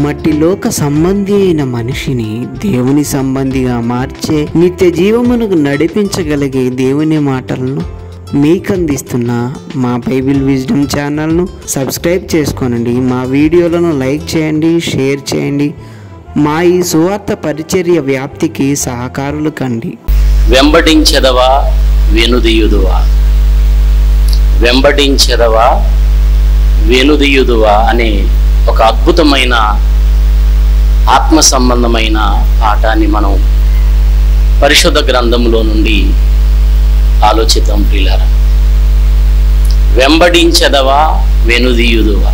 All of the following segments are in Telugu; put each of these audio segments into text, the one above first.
మట్టి లోక సంబంధి అయిన మనిషిని దేవుని సంబంధిగా మార్చే నిత్య జీవమునకు నడిపించగలిగే దేవుని మాటలను మీకు అందిస్తున్న మా బైబిల్ విజ్డమ్ ఛానల్ను సబ్స్క్రైబ్ చేసుకోనండి మా వీడియోలను లైక్ చేయండి షేర్ చేయండి మా ఈ సువార్త పరిచర్య వ్యాప్తికి సహకారులు కండి వెంబడించెదవా వెనుదియుదువా వెంబడించెదవా వెనుదియుదువా అనే ఒక అద్భుతమైన ఆత్మ సంబంధమైన పాఠాన్ని మనం పరిశుద్ధ గ్రంథంలో నుండి ఆలోచిద్దాం ప్రియులారా వెంబడించెదవా వెనుదియుదువా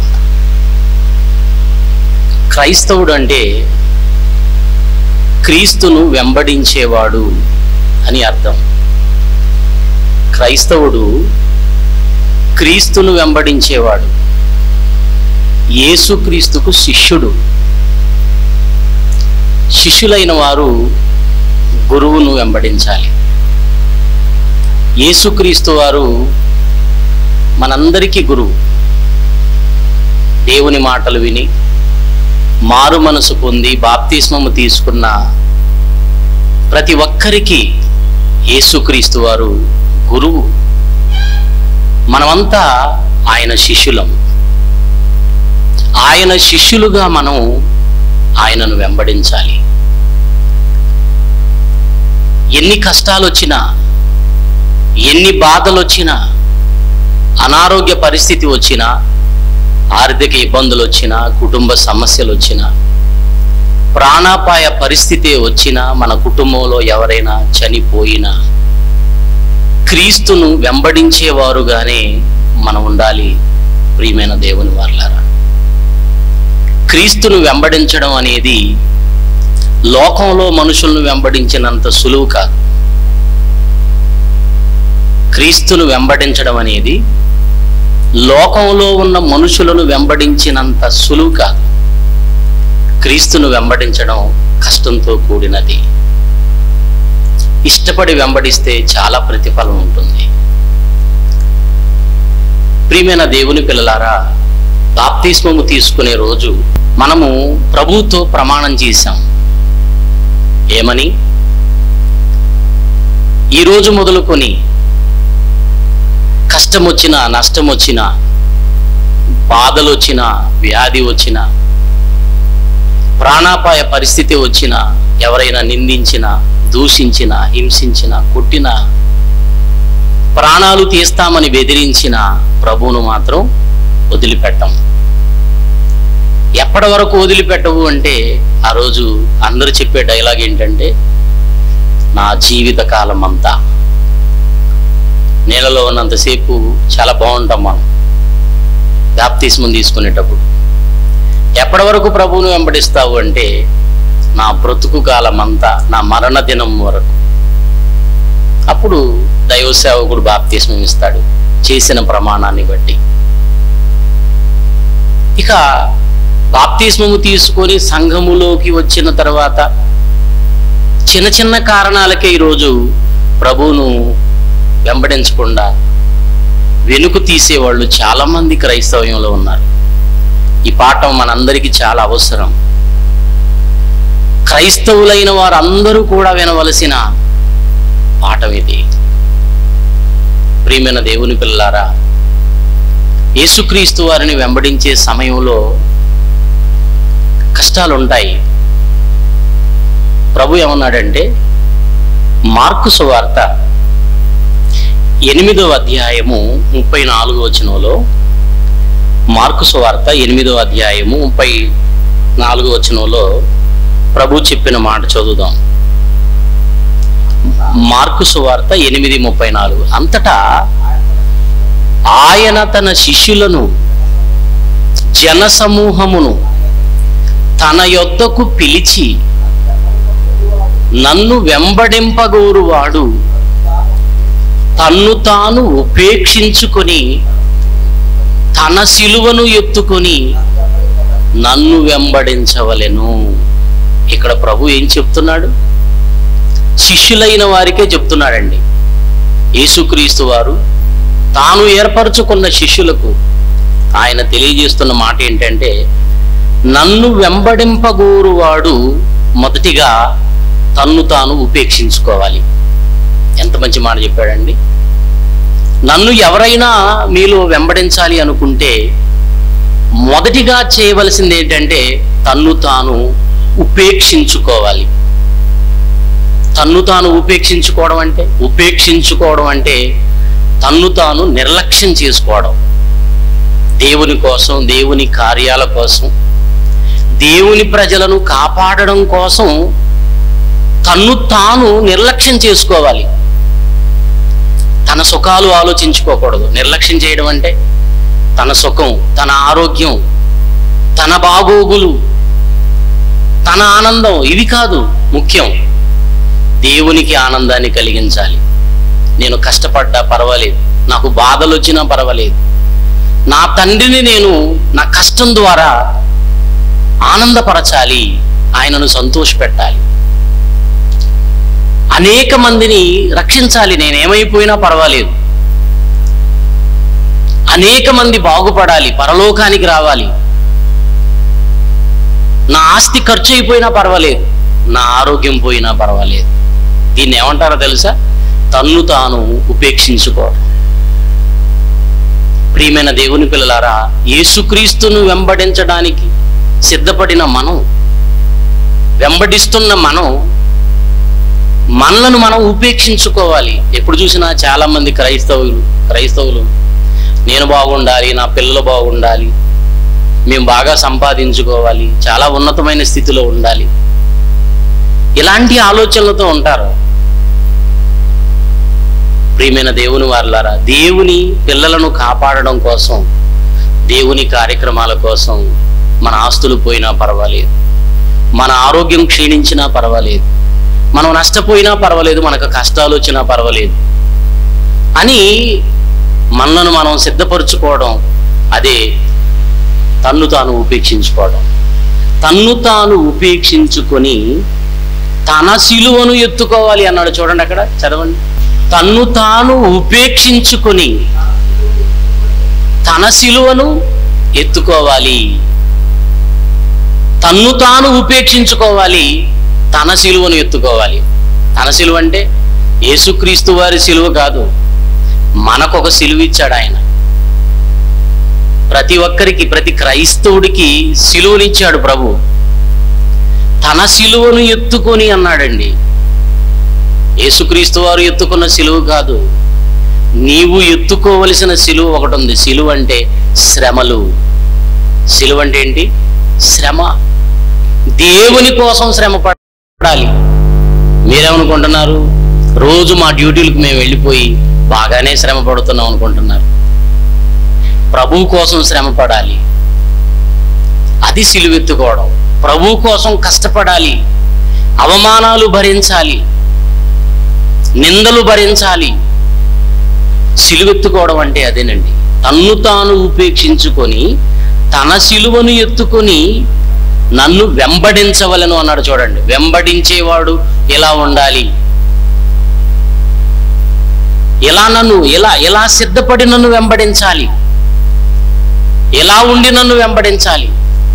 క్రైస్తవుడు అంటే క్రీస్తును వెంబడించేవాడు అని అర్థం క్రైస్తవుడు క్రీస్తును వెంబడించేవాడు యేసుక్రీస్తుకు శిష్యుడు శిష్యులైన వారు గురువును వెంబడించాలి యేసుక్రీస్తు వారు మనందరికీ గురువు దేవుని మాటలు విని మారు మనసు పొంది బాప్తిస్మము తీసుకున్న ప్రతి ఒక్కరికి యేసుక్రీస్తు వారు గురువు మనమంతా ఆయన శిష్యులం ఆయన శిష్యులుగా మనం ఆయనను వెంబడించాలి ఎన్ని కష్టాలు వచ్చినా ఎన్ని బాధలు వచ్చినా అనారోగ్య పరిస్థితి వచ్చినా ఆర్థిక ఇబ్బందులు వచ్చినా కుటుంబ సమస్యలు వచ్చినా ప్రాణాపాయ పరిస్థితి వచ్చినా మన కుటుంబంలో ఎవరైనా చనిపోయినా క్రీస్తును వెంబడించేవారుగానే మనం ఉండాలి ప్రియమైన దేవుని వార్లారా క్రీస్తును వెంబడించడం అనేది లోకంలో మనుషులను వెంబడించినంత సులువు కాదు క్రీస్తును వెంబడించడం అనేది లోకంలో ఉన్న మనుషులను వెంబడించినంత సులువు కాదు క్రీస్తును వెంబడించడం కష్టంతో కూడినది ఇష్టపడి వెంబడిస్తే చాలా ప్రతిఫలం ఉంటుంది ప్రియమైన దేవుని పిల్లలారా బాప్తిస్మము తీసుకునే రోజు మనము ప్రభుతో ప్రమాణం చేశాం ఏమని ఈ రోజు మొదలుకొని కష్టం వచ్చినా నష్టం వచ్చినా బాధలు వచ్చినా వ్యాధి వచ్చినా ప్రాణాపాయ పరిస్థితి వచ్చినా ఎవరైనా నిందించినా దూషించినా హింసించినా కొట్టినా ప్రాణాలు తీస్తామని బెదిరించిన ప్రభువును మాత్రం వదిలిపెట్టం ఎప్పటి వరకు వదిలిపెట్టవు అంటే ఆ రోజు అందరూ చెప్పే డైలాగ్ ఏంటంటే నా జీవిత కాలం అంతా నీళ్ళలో ఉన్నంతసేపు చాలా బాగుంటాం మనం బాప్తిస్మం తీసుకునేటప్పుడు ఎప్పటి వరకు ప్రభువును వెంబడిస్తావు అంటే నా బ్రతుకు కాలం అంతా నా మరణ దినం వరకు అప్పుడు దైవ సేవకుడు బాప్తిస్మం ఇస్తాడు చేసిన ప్రమాణాన్ని బట్టి ఇక బాప్తిస్మము తీసుకొని సంఘములోకి వచ్చిన తర్వాత చిన్న చిన్న కారణాలకే ఈరోజు ప్రభువును వెంబడించకుండా వెనుక తీసేవాళ్ళు చాలా మంది క్రైస్తవ్యంలో ఉన్నారు ఈ పాఠం మనందరికీ చాలా అవసరం క్రైస్తవులైన వారందరూ కూడా వినవలసిన పాఠం ఇది ప్రియమైన దేవుని పిల్లారా యేసుక్రీస్తు వారిని వెంబడించే సమయంలో కష్టాలు ఉంటాయి ప్రభు ఏమన్నాడంటే మార్కు సువార్త ఎనిమిదవ అధ్యాయము ముప్పై నాలుగు వచనంలో మార్కు సువార్త ఎనిమిదవ అధ్యాయము ముప్పై నాలుగు వచనంలో ప్రభు చెప్పిన మాట చదువుదాం మార్కు సువార్త ఎనిమిది ముప్పై నాలుగు అంతటా ఆయన తన శిష్యులను జనసమూహమును తన యొద్దకు పిలిచి నన్ను వెంబడింపగోరువాడు తన్ను తాను ఉపేక్షించుకొని తన శిలువను ఎత్తుకొని నన్ను వెంబడించవలెను ఇక్కడ ప్రభు ఏం చెప్తున్నాడు శిష్యులైన వారికే చెప్తున్నాడండి యేసుక్రీస్తు వారు తాను ఏర్పరచుకున్న శిష్యులకు ఆయన తెలియజేస్తున్న మాట ఏంటంటే నన్ను వెంబడింపగోరువాడు మొదటిగా తన్ను తాను ఉపేక్షించుకోవాలి ఎంత మంచి మాట చెప్పాడండి నన్ను ఎవరైనా మీలో వెంబడించాలి అనుకుంటే మొదటిగా చేయవలసింది ఏంటంటే తన్ను తాను ఉపేక్షించుకోవాలి తన్ను తాను ఉపేక్షించుకోవడం అంటే ఉపేక్షించుకోవడం అంటే తన్ను తాను నిర్లక్ష్యం చేసుకోవడం దేవుని కోసం దేవుని కార్యాల కోసం దేవుని ప్రజలను కాపాడడం కోసం తన్ను తాను నిర్లక్ష్యం చేసుకోవాలి తన సుఖాలు ఆలోచించుకోకూడదు నిర్లక్ష్యం చేయడం అంటే తన సుఖం తన ఆరోగ్యం తన బాగోగులు తన ఆనందం ఇవి కాదు ముఖ్యం దేవునికి ఆనందాన్ని కలిగించాలి నేను కష్టపడ్డా పర్వాలేదు నాకు బాధలు వచ్చినా పర్వాలేదు నా తండ్రిని నేను నా కష్టం ద్వారా ఆనందపరచాలి ఆయనను సంతోషపెట్టాలి అనేక మందిని రక్షించాలి నేను ఏమైపోయినా పర్వాలేదు అనేక మంది బాగుపడాలి పరలోకానికి రావాలి నా ఆస్తి ఖర్చు అయిపోయినా పర్వాలేదు నా ఆరోగ్యం పోయినా పర్వాలేదు దీన్ని ఏమంటారో తెలుసా తన్ను తాను ఉపేక్షించుకోవడం ప్రియమైన దేవుని పిల్లలారా యేసుక్రీస్తును వెంబడించడానికి సిద్ధపడిన మనం వెంబడిస్తున్న మనం మనలను మనం ఉపేక్షించుకోవాలి ఎప్పుడు చూసినా చాలా మంది క్రైస్తవులు క్రైస్తవులు నేను బాగుండాలి నా పిల్లలు బాగుండాలి మేము బాగా సంపాదించుకోవాలి చాలా ఉన్నతమైన స్థితిలో ఉండాలి ఇలాంటి ఆలోచనలతో ఉంటారు ప్రియమైన దేవుని వారులారా దేవుని పిల్లలను కాపాడడం కోసం దేవుని కార్యక్రమాల కోసం మన ఆస్తులు పోయినా పర్వాలేదు మన ఆరోగ్యం క్షీణించినా పర్వాలేదు మనం నష్టపోయినా పర్వాలేదు మనకు కష్టాలు వచ్చినా పర్వాలేదు అని మనలను మనం సిద్ధపరచుకోవడం అదే తన్ను తాను ఉపేక్షించుకోవడం తన్ను తాను ఉపేక్షించుకొని తన శిలువను ఎత్తుకోవాలి అన్నాడు చూడండి అక్కడ చదవండి తన్ను తాను ఉపేక్షించుకొని తన శిలువను ఎత్తుకోవాలి తన్ను తాను ఉపేక్షించుకోవాలి తన శిలువను ఎత్తుకోవాలి తన శిలువ అంటే యేసుక్రీస్తు వారి శిలువ కాదు మనకొక శిలువ ఇచ్చాడు ఆయన ప్రతి ఒక్కరికి ప్రతి క్రైస్తవుడికి శిలువనిచ్చాడు ప్రభు తన శిలువను ఎత్తుకొని అన్నాడండి యేసుక్రీస్తు వారు ఎత్తుకున్న శిలువ కాదు నీవు ఎత్తుకోవలసిన శిలువ ఒకటి ఉంది శిలువ అంటే శ్రమలు శిలువ అంటే ఏంటి శ్రమ దేవుని కోసం శ్రమ పడాలి మీరేమనుకుంటున్నారు రోజు మా డ్యూటీలకు మేము వెళ్ళిపోయి బాగానే శ్రమ పడుతున్నాం అనుకుంటున్నారు ప్రభు కోసం శ్రమ పడాలి అది సిలువెత్తుకోవడం ప్రభు కోసం కష్టపడాలి అవమానాలు భరించాలి నిందలు భరించాలి సిలువెత్తుకోవడం అంటే అదేనండి తన్ను తాను ఉపేక్షించుకొని తన సిలువను ఎత్తుకొని నన్ను వెంబడించవలను అన్నాడు చూడండి వెంబడించేవాడు ఎలా ఉండాలి ఎలా నన్ను ఎలా ఎలా సిద్ధపడి నన్ను వెంబడించాలి ఎలా ఉండి నన్ను వెంబడించాలి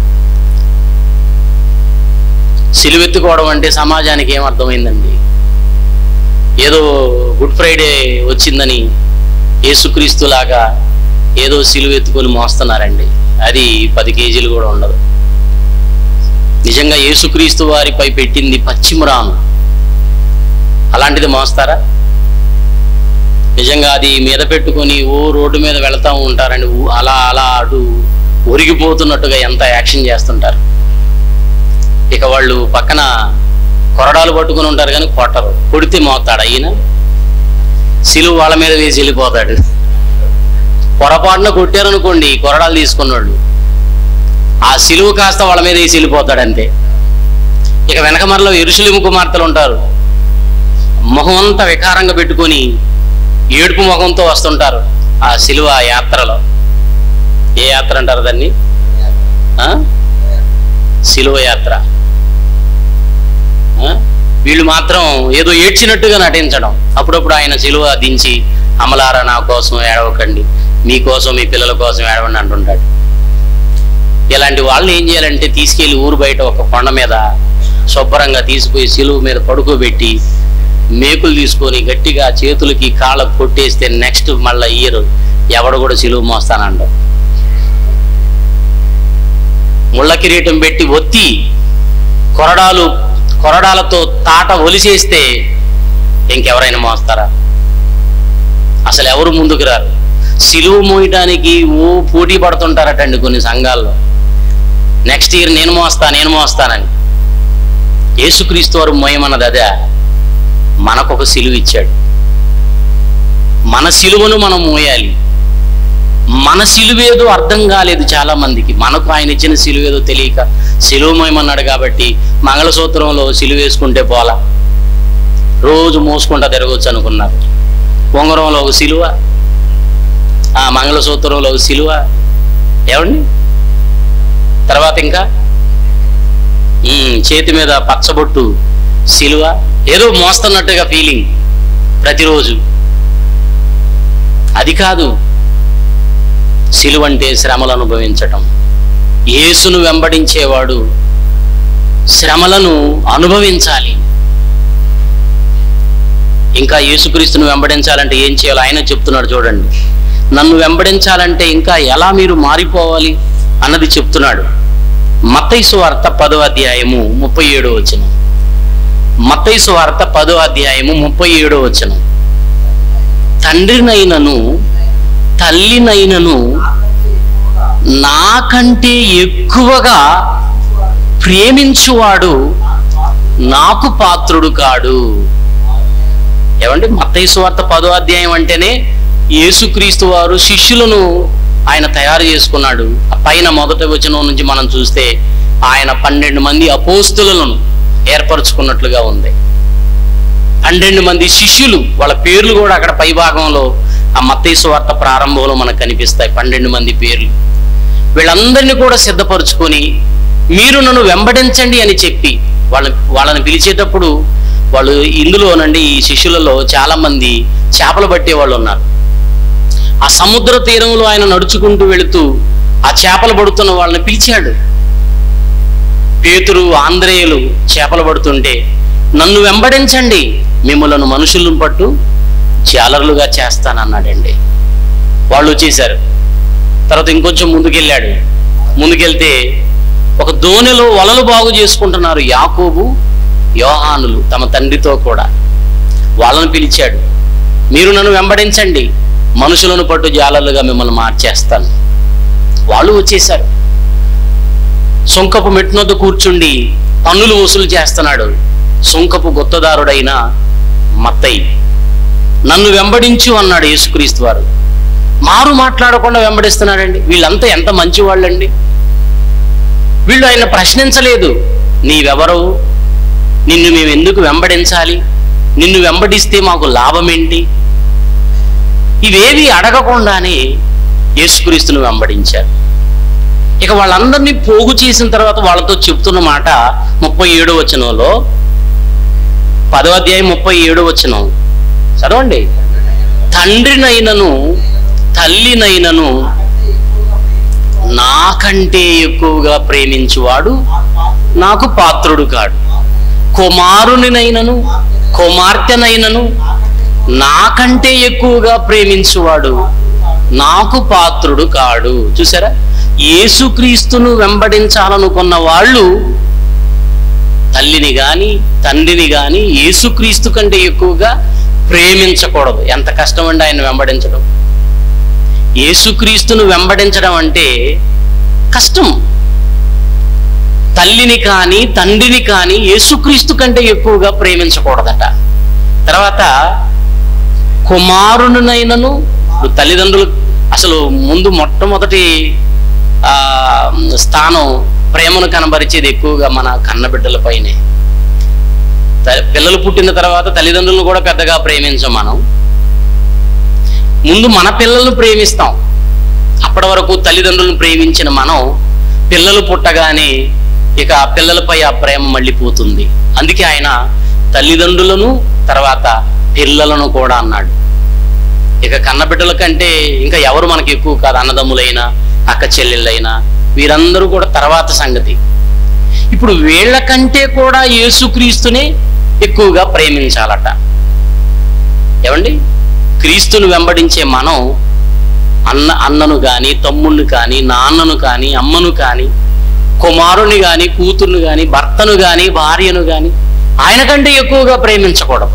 సిలువెత్తుకోవడం అంటే సమాజానికి ఏమర్థమైందండి ఏదో గుడ్ ఫ్రైడే వచ్చిందని యేసుక్రీస్తులాగా ఏదో సిలువెత్తుకొని మోస్తున్నారండి అది పది కేజీలు కూడా ఉండదు నిజంగా యేసుక్రీస్తు వారిపై పెట్టింది పశ్చిమరాను అలాంటిది మోస్తారా నిజంగా అది మీద పెట్టుకొని ఓ రోడ్డు మీద వెళతా ఉంటారండి ఊ- అలా అలా అటు ఒరిగిపోతున్నట్టుగా ఎంత యాక్షన్ చేస్తుంటారు ఇక వాళ్ళు పక్కన కొరడాలు పట్టుకుని ఉంటారు కానీ కొట్టరు కొడితే మోతాడు ఈయన సిలువ వాళ్ళ మీద వేసి వెళ్ళిపోతాడు పొరపాటున కొట్టారనుకోండి కొరడాలు తీసుకున్నాడు ఆ సిలువ కాస్త వాళ్ళ మీద వేసి వెళ్ళిపోతాడు అంతే ఇక వెనక మరలో ఎరుసలేము కుమార్తెలు ఉంటారు మొహం అంతా వికారంగా పెట్టుకొని ఏడుపు ముఖంతో వస్తుంటారు ఆ సిలువ యాత్రలో ఏ యాత్ర అంటారు దాన్ని ఆ? సిలువ యాత్ర ఆ? వీళ్ళు మాత్రం ఏదో ఏడ్చినట్టుగా నటించడం అప్పుడప్పుడు ఆయన సిలువ దించి అమలారా నా కోసం ఏడవకండి మీకోసం మీ పిల్లల కోసం ఏడవండి అంటుంటాడు ఇలాంటి వాళ్ళని ఏం చేయాలంటే తీసుకెళ్లి ఊరు బయట ఒక కొండ మీద శుభ్రంగా తీసుకుపోయి సిలువు మీద పడుకోబెట్టి మేకులు తీసుకొని గట్టిగా చేతులకి కాళ్ళకు కొట్టేస్తే నెక్స్ట్ మళ్ళీ ఇయర్ ఎవడు కూడా సిలువు మోస్తానండ ముళ్ళ కిరీటం పెట్టి ఒత్తి కొరడాలు కొరడాలతో తాట ఒలిసేస్తే ఇంకెవరైనా మోస్తారా అసలు ఎవరు ముందుకు రారు సిలువు మోయటానికి ఓ పోటీ పడుతుంటారటండి కొన్ని సంఘాల్లో నెక్స్ట్ ఇయర్ నేను మోస్తా నేను మోస్తానని యేసుక్రీస్తు వారు మోయమన్నది అదే మనకు ఒక సిలువ ఇచ్చాడు మన సిలువను మనం మోయాలి మన సిలువేదో అర్థం కాలేదు చాలా మందికి మనకు ఆయన ఇచ్చిన సిలువేదో తెలియక సిలువ మోయమన్నాడు కాబట్టి మంగళసూత్రంలో సిలువ వేసుకుంటే పోలా రోజు మోసుకుంటా తిరగవచ్చు అనుకున్నారు ఉంగరంలో ఒక సిలువ ఆ మంగళసూత్రంలో ఒక సిలువ ఏమండి తర్వాత ఇంకా ఉమ్, చేతి మీద పచ్చబొట్టు సిలువ ఏదో మోస్తున్నట్టుగా ఫీలింగ్ ప్రతిరోజు అది కాదు సిలువ అంటే శ్రమలు అనుభవించటం యేసును వెంబడించేవాడు శ్రమలను అనుభవించాలి ఇంకా యేసుక్రీస్తును వెంబడించాలంటే ఏం చేయాలో ఆయన చెప్తున్నాడు చూడండి నన్ను వెంబడించాలంటే ఇంకా ఎలా మీరు మారిపోవాలి అన్నది చెప్తున్నాడు మత్తైసు వార్త పదో అధ్యాయము ముప్పై ఏడో వచనం మత్తైసు వార్త పదో అధ్యాయము ముప్పై ఏడో వచనం తండ్రినైనను తల్లినైనను నాకంటే ఎక్కువగా ప్రేమించువాడు నాకు పాత్రుడు కాడు ఏమండి మత్తయి వార్త పదో అధ్యాయం అంటేనే యేసుక్రీస్తు వారు శిష్యులను ఆయన తయారు చేసుకున్నాడు ఆ పైన మొదటి వచనం నుంచి మనం చూస్తే ఆయన పన్నెండు మంది అపోస్తులను ఏర్పరచుకున్నట్లుగా ఉంది పన్నెండు మంది శిష్యులు వాళ్ళ పేర్లు కూడా అక్కడ పై భాగంలో ఆ మత్తయి వార్త ప్రారంభంలో మనకు కనిపిస్తాయి పన్నెండు మంది పేర్లు వీళ్ళందరినీ కూడా సిద్ధపరచుకొని మీరు నన్ను వెంబడించండి అని చెప్పి వాళ్ళ వాళ్ళని పిలిచేటప్పుడు వాళ్ళు ఇందులోనండి ఈ శిష్యులలో చాలా మంది చేపలు పట్టే వాళ్ళు ఉన్నారు ఆ సముద్ర తీరంలో ఆయన నడుచుకుంటూ వెళుతూ ఆ చేపలు పడుతున్న వాళ్ళని పిలిచాడు పేతురు ఆంధ్రేయులు చేపలు పడుతుంటే నన్ను వెంబడించండి మిమ్మలను మనుషులను పట్టు జాలరులుగా చేస్తానన్నాడండి వాళ్ళు వచ్చేసారు తర్వాత ఇంకొంచెం ముందుకెళ్ళాడు ముందుకెళ్తే ఒక దోణిలో వలలు బాగు చేసుకుంటున్నారు యాకోబు యోహానులు తమ తండ్రితో కూడా వాళ్ళని పిలిచాడు మీరు నన్ను వెంబడించండి మనుషులను పట్టు జాలలుగా మిమ్మల్ని మార్చేస్తాను వాళ్ళు వచ్చేసారు సుంకపు మెట్టినొద్ద కూర్చుండి పన్నులు వసూలు చేస్తున్నాడు సుంకపు గుత్తదారుడైన మత్తయి నన్ను వెంబడించు అన్నాడు యేసుక్రీస్తు వారు మారు మాట్లాడకుండా వెంబడిస్తున్నాడండి వీళ్ళంతా ఎంత మంచి వాళ్ళండి వీళ్ళు ఆయన ప్రశ్నించలేదు నీవెవరు నిన్ను మేము ఎందుకు వెంబడించాలి నిన్ను వెంబడిస్తే మాకు లాభం ఏంటి ఇవేవి అడగకుండానే యేసుక్రీస్తును వెంబడించారు ఇక వాళ్ళందరినీ పోగు చేసిన తర్వాత వాళ్ళతో చెప్తున్న మాట ముప్పై ఏడో వచనంలో పదో అధ్యాయం ముప్పై ఏడో వచనం చదవండి తండ్రినైనను తల్లినైనను నాకంటే ఎక్కువగా ప్రేమించువాడు నాకు పాత్రుడు కాడు కుమారునినైనను కుమార్తెనైనను నాకంటే ఎక్కువగా ప్రేమించువాడు నాకు పాత్రుడు కాడు చూసారా యేసుక్రీస్తును వెంబడించాలనుకున్న వాళ్ళు తల్లిని గాని తండ్రిని గాని యేసుక్రీస్తు కంటే ఎక్కువగా ప్రేమించకూడదు ఎంత కష్టం అండి ఆయన వెంబడించడం యేసుక్రీస్తును వెంబడించడం అంటే కష్టం తల్లిని కానీ తండ్రిని కానీ యేసుక్రీస్తు కంటే ఎక్కువగా ప్రేమించకూడదట తర్వాత కుమారునినైనను ఇప్పుడు తల్లిదండ్రులు అసలు ముందు మొట్టమొదటి ఆ స్థానం ప్రేమను కనబరిచేది ఎక్కువగా మన కన్నబిడ్డల పైనే త- పిల్లలు పుట్టిన తర్వాత తల్లిదండ్రులను కూడా పెద్దగా ప్రేమించం మనం ముందు మన పిల్లలను ప్రేమిస్తాం అప్పటి వరకు తల్లిదండ్రులను ప్రేమించిన మనం పిల్లలు పుట్టగానే ఇక ఆ పిల్లలపై ఆ ప్రేమ మళ్ళీ పోతుంది అందుకే ఆయన తల్లిదండ్రులను తర్వాత పిల్లలను కూడా అన్నాడు ఇక కన్నబిడ్డల కంటే ఇంకా ఎవరు మనకి ఎక్కువ కాదు అన్నదమ్ములైనా అక్క చెల్లెళ్ళైనా వీరందరూ కూడా తర్వాత సంగతి ఇప్పుడు వీళ్ళకంటే కూడా యేసుక్రీస్తునే ఎక్కువగా ప్రేమించాలట ఏమండి క్రీస్తును వెంబడించే మనం అన్న అన్నను కానీ తమ్ముణ్ణి కానీ నాన్నను కానీ అమ్మను కానీ కుమారుని కానీ కూతుర్ని కానీ భర్తను కానీ భార్యను కానీ ఆయన కంటే ఎక్కువగా ప్రేమించకూడదు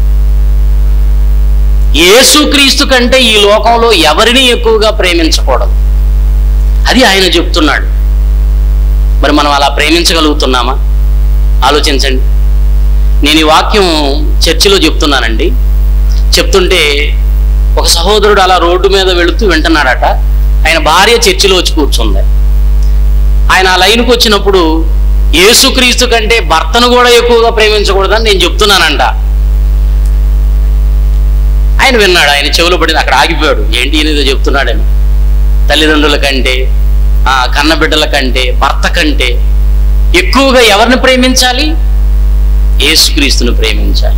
యేసుక్రీస్తు కంటే ఈ లోకంలో ఎవరిని ఎక్కువగా ప్రేమించకూడదు అది ఆయన చెప్తున్నాడు మరి మనం అలా ప్రేమించగలుగుతున్నామా ఆలోచించండి నేను ఈ వాక్యం చర్చిలో చెప్తున్నానండి చెప్తుంటే ఒక సహోదరుడు అలా రోడ్డు మీద వెళుతూ వింటున్నాడట ఆయన భార్య చర్చిలో వచ్చి కూర్చుంది ఆయన ఆ లైన్కి వచ్చినప్పుడు యేసుక్రీస్తు కంటే భర్తను కూడా ఎక్కువగా ప్రేమించకూడదని నేను చెప్తున్నానంట ఆయన విన్నాడు ఆయన చెవులో పడింది అక్కడ ఆగిపోయాడు ఏంటి ఏదో చెప్తున్నాడని తల్లిదండ్రుల కంటే ఆ కన్న బిడ్డల కంటే భర్త కంటే ఎక్కువగా ఎవరిని ప్రేమించాలి యేసుక్రీస్తును ప్రేమించాలి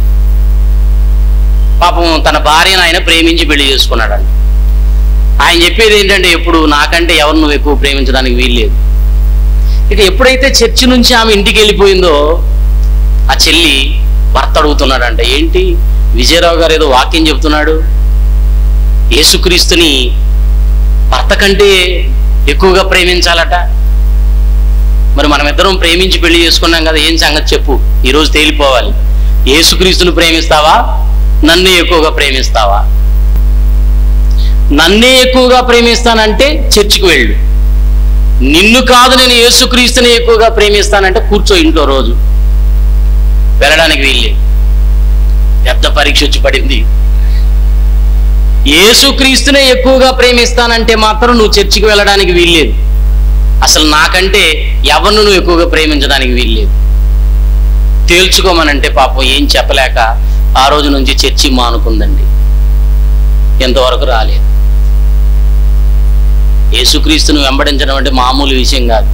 పాపం తన భార్యను ఆయన ప్రేమించి పెళ్లి చేసుకున్నాడంట ఆయన చెప్పేది ఏంటంటే ఎప్పుడు నాకంటే ఎవరు నువ్వు ఎక్కువ ప్రేమించడానికి వీల్లేదు ఇక ఎప్పుడైతే చర్చి నుంచి ఆమె ఇంటికి వెళ్ళిపోయిందో ఆ చెల్లి భర్త అడుగుతున్నాడంట ఏంటి విజయరావు గారు ఏదో వాక్యం చెప్తున్నాడు యేసుక్రీస్తుని భర్త కంటే ఎక్కువగా ప్రేమించాలట మరి మనం ఇద్దరం ప్రేమించి పెళ్లి చేసుకున్నాం కదా ఏం సంగతి చెప్పు ఈరోజు తేలిపోవాలి యేసుక్రీస్తుని ప్రేమిస్తావా నన్నే ఎక్కువగా ప్రేమిస్తావా నన్నే ఎక్కువగా ప్రేమిస్తానంటే చర్చికి వెళ్ళు నిన్ను కాదు నేను యేసుక్రీస్తుని ఎక్కువగా ప్రేమిస్తానంటే కూర్చో ఇంట్లో రోజు వెళ్ళడానికి వీళ్ళే పెద్ద పరీక్ష వచ్చి పడింది యేసుక్రీస్తునే ఎక్కువగా ప్రేమిస్తానంటే మాత్రం నువ్వు చర్చికి వెళ్ళడానికి వీల్లేదు అసలు నాకంటే ఎవరిని నువ్వు ఎక్కువగా ప్రేమించడానికి వీల్లేదు తేల్చుకోమనంటే పాపం ఏం చెప్పలేక ఆ రోజు నుంచి చర్చి మానుకుందండి ఎంతవరకు రాలేదు యేసుక్రీస్తును వెంబడించడం అంటే మామూలు విషయం కాదు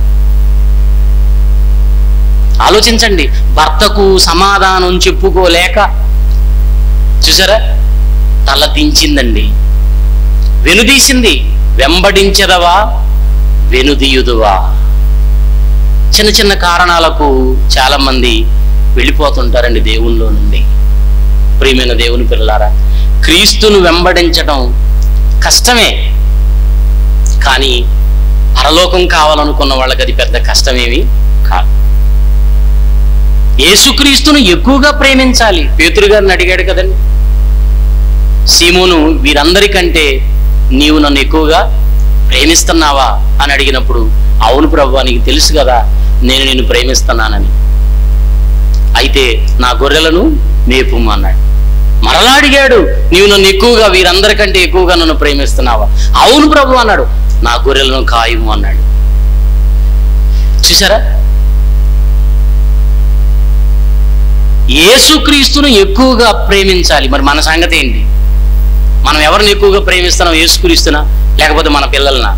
ఆలోచించండి భర్తకు సమాధానం చెప్పుకోలేక చూసారా తల దించిందండి వెనుదీసింది వెంబడించదవా వెనుదీయుదువా చిన్న చిన్న కారణాలకు చాలా మంది వెళ్ళిపోతుంటారండి దేవునిలో నుండి ప్రియమైన దేవుని పిల్లలారా క్రీస్తును వెంబడించడం కష్టమే కానీ పరలోకం కావాలనుకున్న వాళ్ళకి అది పెద్ద కష్టమేమి కాదు యేసుక్రీస్తును ఎక్కువగా ప్రేమించాలి పేతురు గారిని అడిగాడు కదండి సీమోను వీరందరికంటే నీవు నన్ను ఎక్కువగా ప్రేమిస్తున్నావా అని అడిగినప్పుడు అవును ప్రభు నీకు తెలుసు కదా నేను నిన్ను ప్రేమిస్తున్నానని అయితే నా గొర్రెలను మేపు అన్నాడు మరలా అడిగాడు నీవు నన్ను ఎక్కువగా వీరందరికంటే ఎక్కువగా నన్ను ప్రేమిస్తున్నావా అవును ప్రభు అన్నాడు నా గొర్రెలను ఖాయము అన్నాడు చూసారా యేసుక్రీస్తును ఎక్కువగా ప్రేమించాలి మరి మన సంగతి ఏంటి మనం ఎవరిని ఎక్కువగా ప్రేమిస్తున్నాం యేసుక్రీస్తునా లేకపోతే మన పిల్లలనా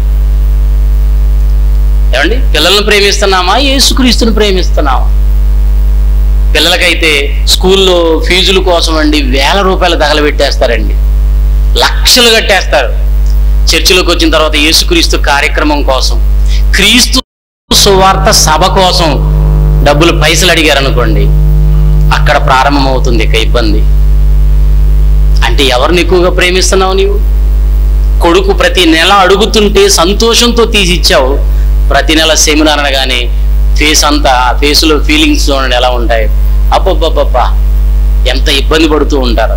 ఏమండి పిల్లల్ని ప్రేమిస్తున్నామా యేసుక్రీస్తుని ప్రేమిస్తున్నామా పిల్లలకైతే స్కూల్లో ఫీజుల కోసం అండి వేల రూపాయలు తగలబెట్టేస్తారండి లక్షలు కట్టేస్తారు చర్చిలోకి వచ్చిన తర్వాత యేసుక్రీస్తు కార్యక్రమం కోసం క్రీస్తు సువార్త సభ కోసం డబ్బులు పైసలు అడిగారు అనుకోండి అక్కడ ప్రారంభమవుతుంది ఇక ఇబ్బంది అంటే ఎవరిని ఎక్కువగా ప్రేమిస్తున్నావు నీవు కొడుకు ప్రతి నెల అడుగుతుంటే సంతోషంతో తీసి ఇచ్చావు ప్రతి నెల సెమినార్ అనగానే ఫేస్ అంతా ఆ ఫేస్లో ఫీలింగ్స్ చూడండి ఎలా ఉంటాయి అబ్బబ్బబ్బబ్బా ఎంత ఇబ్బంది పడుతూ ఉంటారు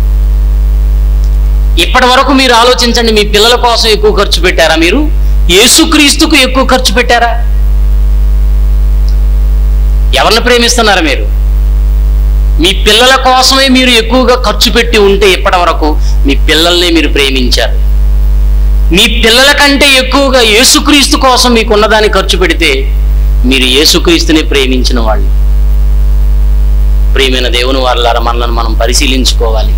ఇప్పటి వరకు మీరు ఆలోచించండి మీ పిల్లల కోసం ఎక్కువ ఖర్చు పెట్టారా మీరు యేసుక్రీస్తుకు ఎక్కువ ఖర్చు పెట్టారా ఎవరిని ప్రేమిస్తున్నారా మీరు మీ పిల్లల కోసమే మీరు ఎక్కువగా ఖర్చు పెట్టి ఉంటే ఇప్పటి వరకు మీ పిల్లల్ని మీరు ప్రేమించారు మీ పిల్లల కంటే ఎక్కువగా యేసుక్రీస్తు కోసం మీకున్నదాన్ని ఖర్చు పెడితే మీరు యేసుక్రీస్తుని ప్రేమించిన వాళ్ళు ప్రియమైన దేవుని వాళ్ళారా మనల్ని మనం పరిశీలించుకోవాలి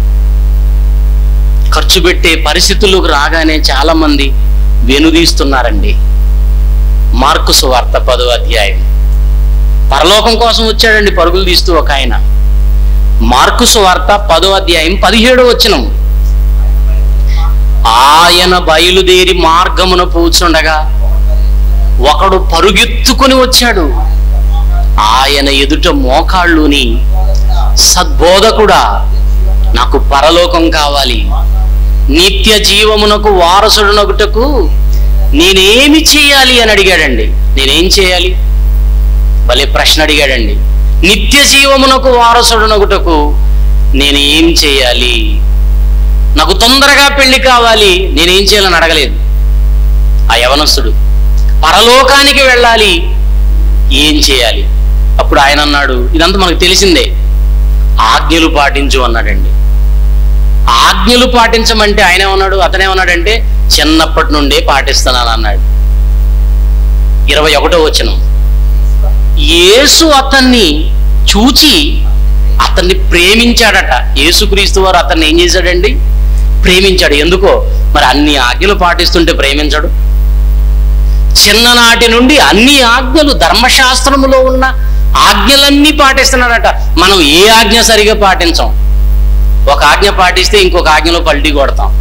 ఖర్చు పెట్టే పరిస్థితుల్లోకి రాగానే చాలా మంది వెనుదీస్తున్నారండి మార్కు సువార్త పదో అధ్యాయం పరలోకం కోసం వచ్చాడండి పరుగులు తీస్తూ ఒక ఆయన మార్కు సువార్త పదో అధ్యాయం పదిహేడో వచనం ఆయన బయలుదేరి మార్గమున కూర్చుండగా ఒకడు పరుగెత్తుకొని వచ్చాడు ఆయన ఎదుట మోకాళ్ళుని సద్బోధకుడా నాకు పరలోకం కావాలి నిత్య జీవమునకు వారసుడునగుటకు నేనేమి చేయాలి అని అడిగాడండి నేనేం చేయాలి భలే ప్రశ్న అడిగాడండి నిత్య జీవమునకు వారసుడునగుటకు నేను ఏం చేయాలి నాకు తొందరగా పెళ్లి కావాలి నేనేం చేయాలని అడగలేదు ఆ యవనస్తుడు పరలోకానికి వెళ్ళాలి ఏం చేయాలి అప్పుడు ఆయన అన్నాడు ఇదంతా మనకు తెలిసిందే ఆజ్ఞలు పాటించు అన్నాడండి ఆజ్ఞలు పాటించమంటే ఆయన ఏమన్నాడు అతనేమన్నాడంటే చిన్నప్పటి నుండే పాటిస్తున్నాను అన్నాడు ఇరవై ఒకటో వచనం యేసు అతన్ని చూచి అతన్ని ప్రేమించాడట యేసుక్రీస్తు వారు అతన్ని ఏం చేశాడండి ప్రేమించాడు ఎందుకో మరి అన్ని ఆజ్ఞలు పాటిస్తుంటే ప్రేమించడు చిన్ననాటి నుండి అన్ని ఆజ్ఞలు ధర్మశాస్త్రములో ఉన్న ఆజ్ఞలన్నీ పాటిస్తున్నాడట మనం ఏ ఆజ్ఞ సరిగా పాటించం ఒక ఆజ్ఞ పాటిస్తే ఇంకొక ఆజ్ఞలో పల్టీ కొడతాం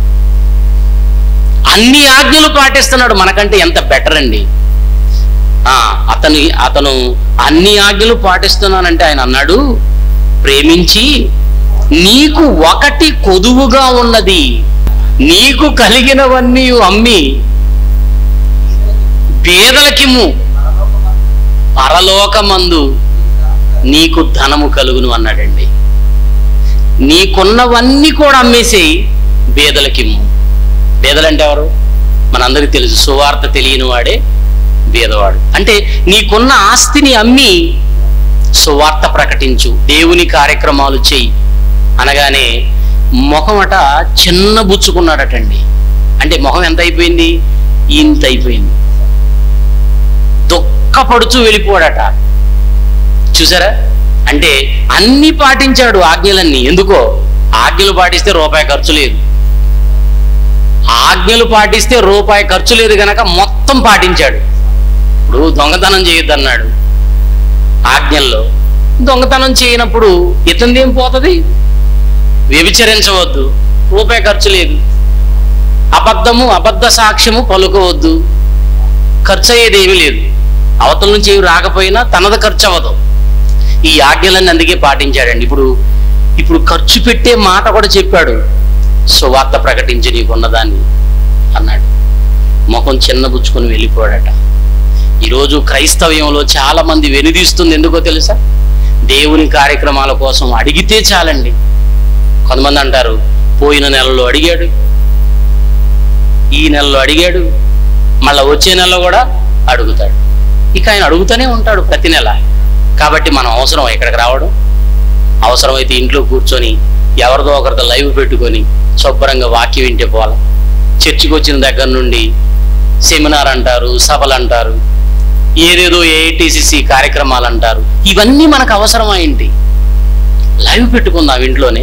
అన్ని ఆజ్ఞలు పాటిస్తున్నాడు మనకంటే ఎంత బెటర్ అండి ఆ, అతని అతను అన్ని ఆజ్ఞలు పాటిస్తున్నానంటే ఆయన అన్నాడు ప్రేమించి నీకు ఒకటి కొదువుగా ఉన్నది నీకు కలిగినవన్నీ అమ్మి పేదలకిమ్ము పరలోకమందు నీకు ధనము కలుగును అన్నాడండి నీకున్నవన్నీ కూడా అమ్మేసేయి బేదలకిమ్ము బేదలంటే ఎవరు మనందరికీ తెలుసు సువార్త తెలియని వాడే బేదవాడు అంటే నీకున్న ఆస్తిని అమ్మి సువార్త ప్రకటించు దేవుని కార్యక్రమాలు చెయ్యి అనగానే ముఖమట చిన్న బుచ్చుకున్నాడటండి అంటే ముఖం ఎంత అయిపోయింది ఇంత అయిపోయింది దుఃఖపడుచు వెళ్ళిపోడట చూసారా అంటే అన్ని పాటించాడు ఆజ్ఞలన్నీ ఎందుకో ఆజ్ఞలు పాటిస్తే రూపాయి ఖర్చు లేదు ఆజ్ఞలు పాటిస్తే రూపాయి ఖర్చు లేదు గనక మొత్తం పాటించాడు ఇప్పుడు దొంగతనం చేయొద్దన్నాడు ఆజ్ఞల్లో దొంగతనం చేయనప్పుడు ఇతంది ఏం పోతుంది వ్యభిచరించవద్దు రూపాయి ఖర్చు లేదు అబద్ధము అబద్ధ సాక్ష్యము పలుకోవద్దు ఖర్చు అయ్యేది ఏమీ లేదు అవతల నుంచి ఏమి రాకపోయినా తనది ఖర్చు అవ్వదు ఈ ఆజ్ఞలన్నీ అందుకే పాటించాడండి ఇప్పుడు ఇప్పుడు ఖర్చు పెట్టే మాట కూడా చెప్పాడు సువార్త ప్రకటించి నీకున్నదాన్ని అన్నాడు ముఖం చిన్నబుచ్చుకొని వెళ్ళిపోయాడట ఈరోజు క్రైస్తవ్యంలో చాలా మంది వెనుదీస్తుంది ఎందుకో తెలుసా దేవుని కార్యక్రమాల కోసం అడిగితే చాలండి కొంతమంది అంటారు పోయిన నెలలో అడిగాడు ఈ నెలలో అడిగాడు మళ్ళా వచ్చే నెలలో కూడా అడుగుతాడు ఇక ఆయన అడుగుతూనే ఉంటాడు ప్రతి నెల కాబట్టి మనం అవసరం ఇక్కడికి రావడం అవసరమైతే ఇంట్లో కూర్చొని ఎవరిదో ఒకరితో లైవ్ పెట్టుకొని శుభ్రంగా వాక్యం వింటే పోవాలి చర్చికి వచ్చిన దగ్గర నుండి సెమినార్ అంటారు సభలు అంటారు ఏదేదో ఏఐటిసిసి కార్యక్రమాలు అంటారు ఇవన్నీ మనకు అవసరమా ఏంటి లైవ్ పెట్టుకుందాం ఇంట్లోనే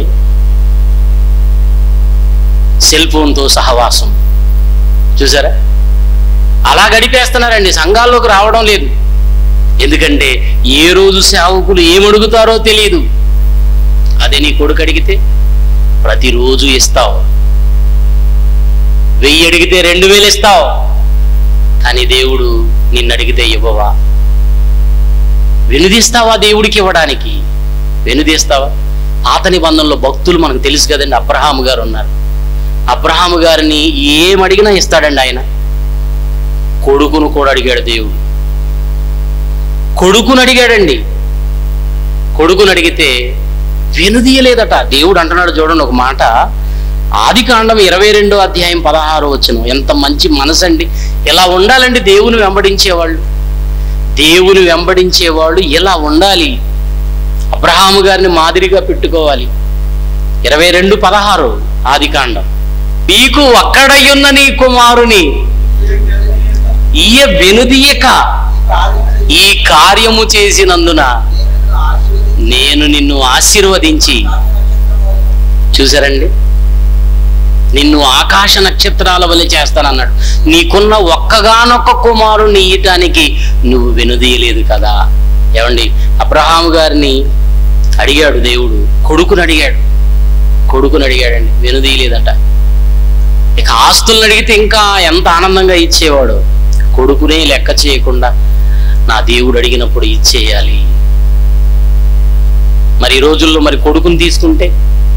సెల్ ఫోన్తో సహవాసం చూసారా అలా గడిపేస్తున్నారండి సంఘాల్లోకి రావడం లేదు ఎందుకంటే ఏ రోజు సేవకులు ఏమడుగుతారో తెలియదు అదే నీ కొడుకు అడిగితే ప్రతిరోజు ఇస్తావు వెయ్యి అడిగితే రెండు వేలు ఇస్తావు కానీ దేవుడు నిన్ను అడిగితే ఇవ్వవా వెనుదీస్తావా దేవుడికి ఇవ్వడానికి వెనుదీస్తావా పాత నిబంధనలో భక్తులు మనకు తెలుసు కదండి అబ్రహాము గారు ఉన్నారు అబ్రహాము గారిని ఏం అడిగినా ఇస్తాడండి ఆయన కొడుకును కూడా అడిగాడు దేవుడు కొడుకును అడిగాడండి కొడుకును అడిగితే వెనుదీయలేదట దేవుడు అంటున్నాడు చూడండి ఒక మాట ఆది కాండం ఇరవై రెండో అధ్యాయం పదహారు వచ్చును ఎంత మంచి మనసండి ఇలా ఉండాలండి దేవుని వెంబడించేవాళ్ళు దేవుని వెంబడించేవాళ్ళు ఇలా ఉండాలి అబ్రహాము గారిని మాదిరిగా పెట్టుకోవాలి ఇరవై రెండు పదహారు ఆది కాండం నీకు ఒక్కడయ్యున్న నీ కుమారుని ఈయ వెనుదీయక ఈ కార్యము చేసినందున నేను నిన్ను ఆశీర్వదించి చూసారండి నిన్ను ఆకాశ నక్షత్రాల వలె చేస్తానన్నాడు నీకున్న ఒక్కగానొక్క కుమారుని ఇయటానికి నువ్వు వెనుదీయలేదు కదా ఏమండి అబ్రహాము గారిని అడిగాడు దేవుడు కొడుకుని అడిగాడు కొడుకుని అడిగాడండి వెనుదీయలేదట ఇక ఆస్తులను అడిగితే ఇంకా ఎంత ఆనందంగా ఇచ్చేవాడు కొడుకునే లెక్క చేయకుండా నా దేవుడు అడిగినప్పుడు ఇచ్చేయాలి మరి ఈ రోజుల్లో మరి కొడుకుని తీసుకుంటే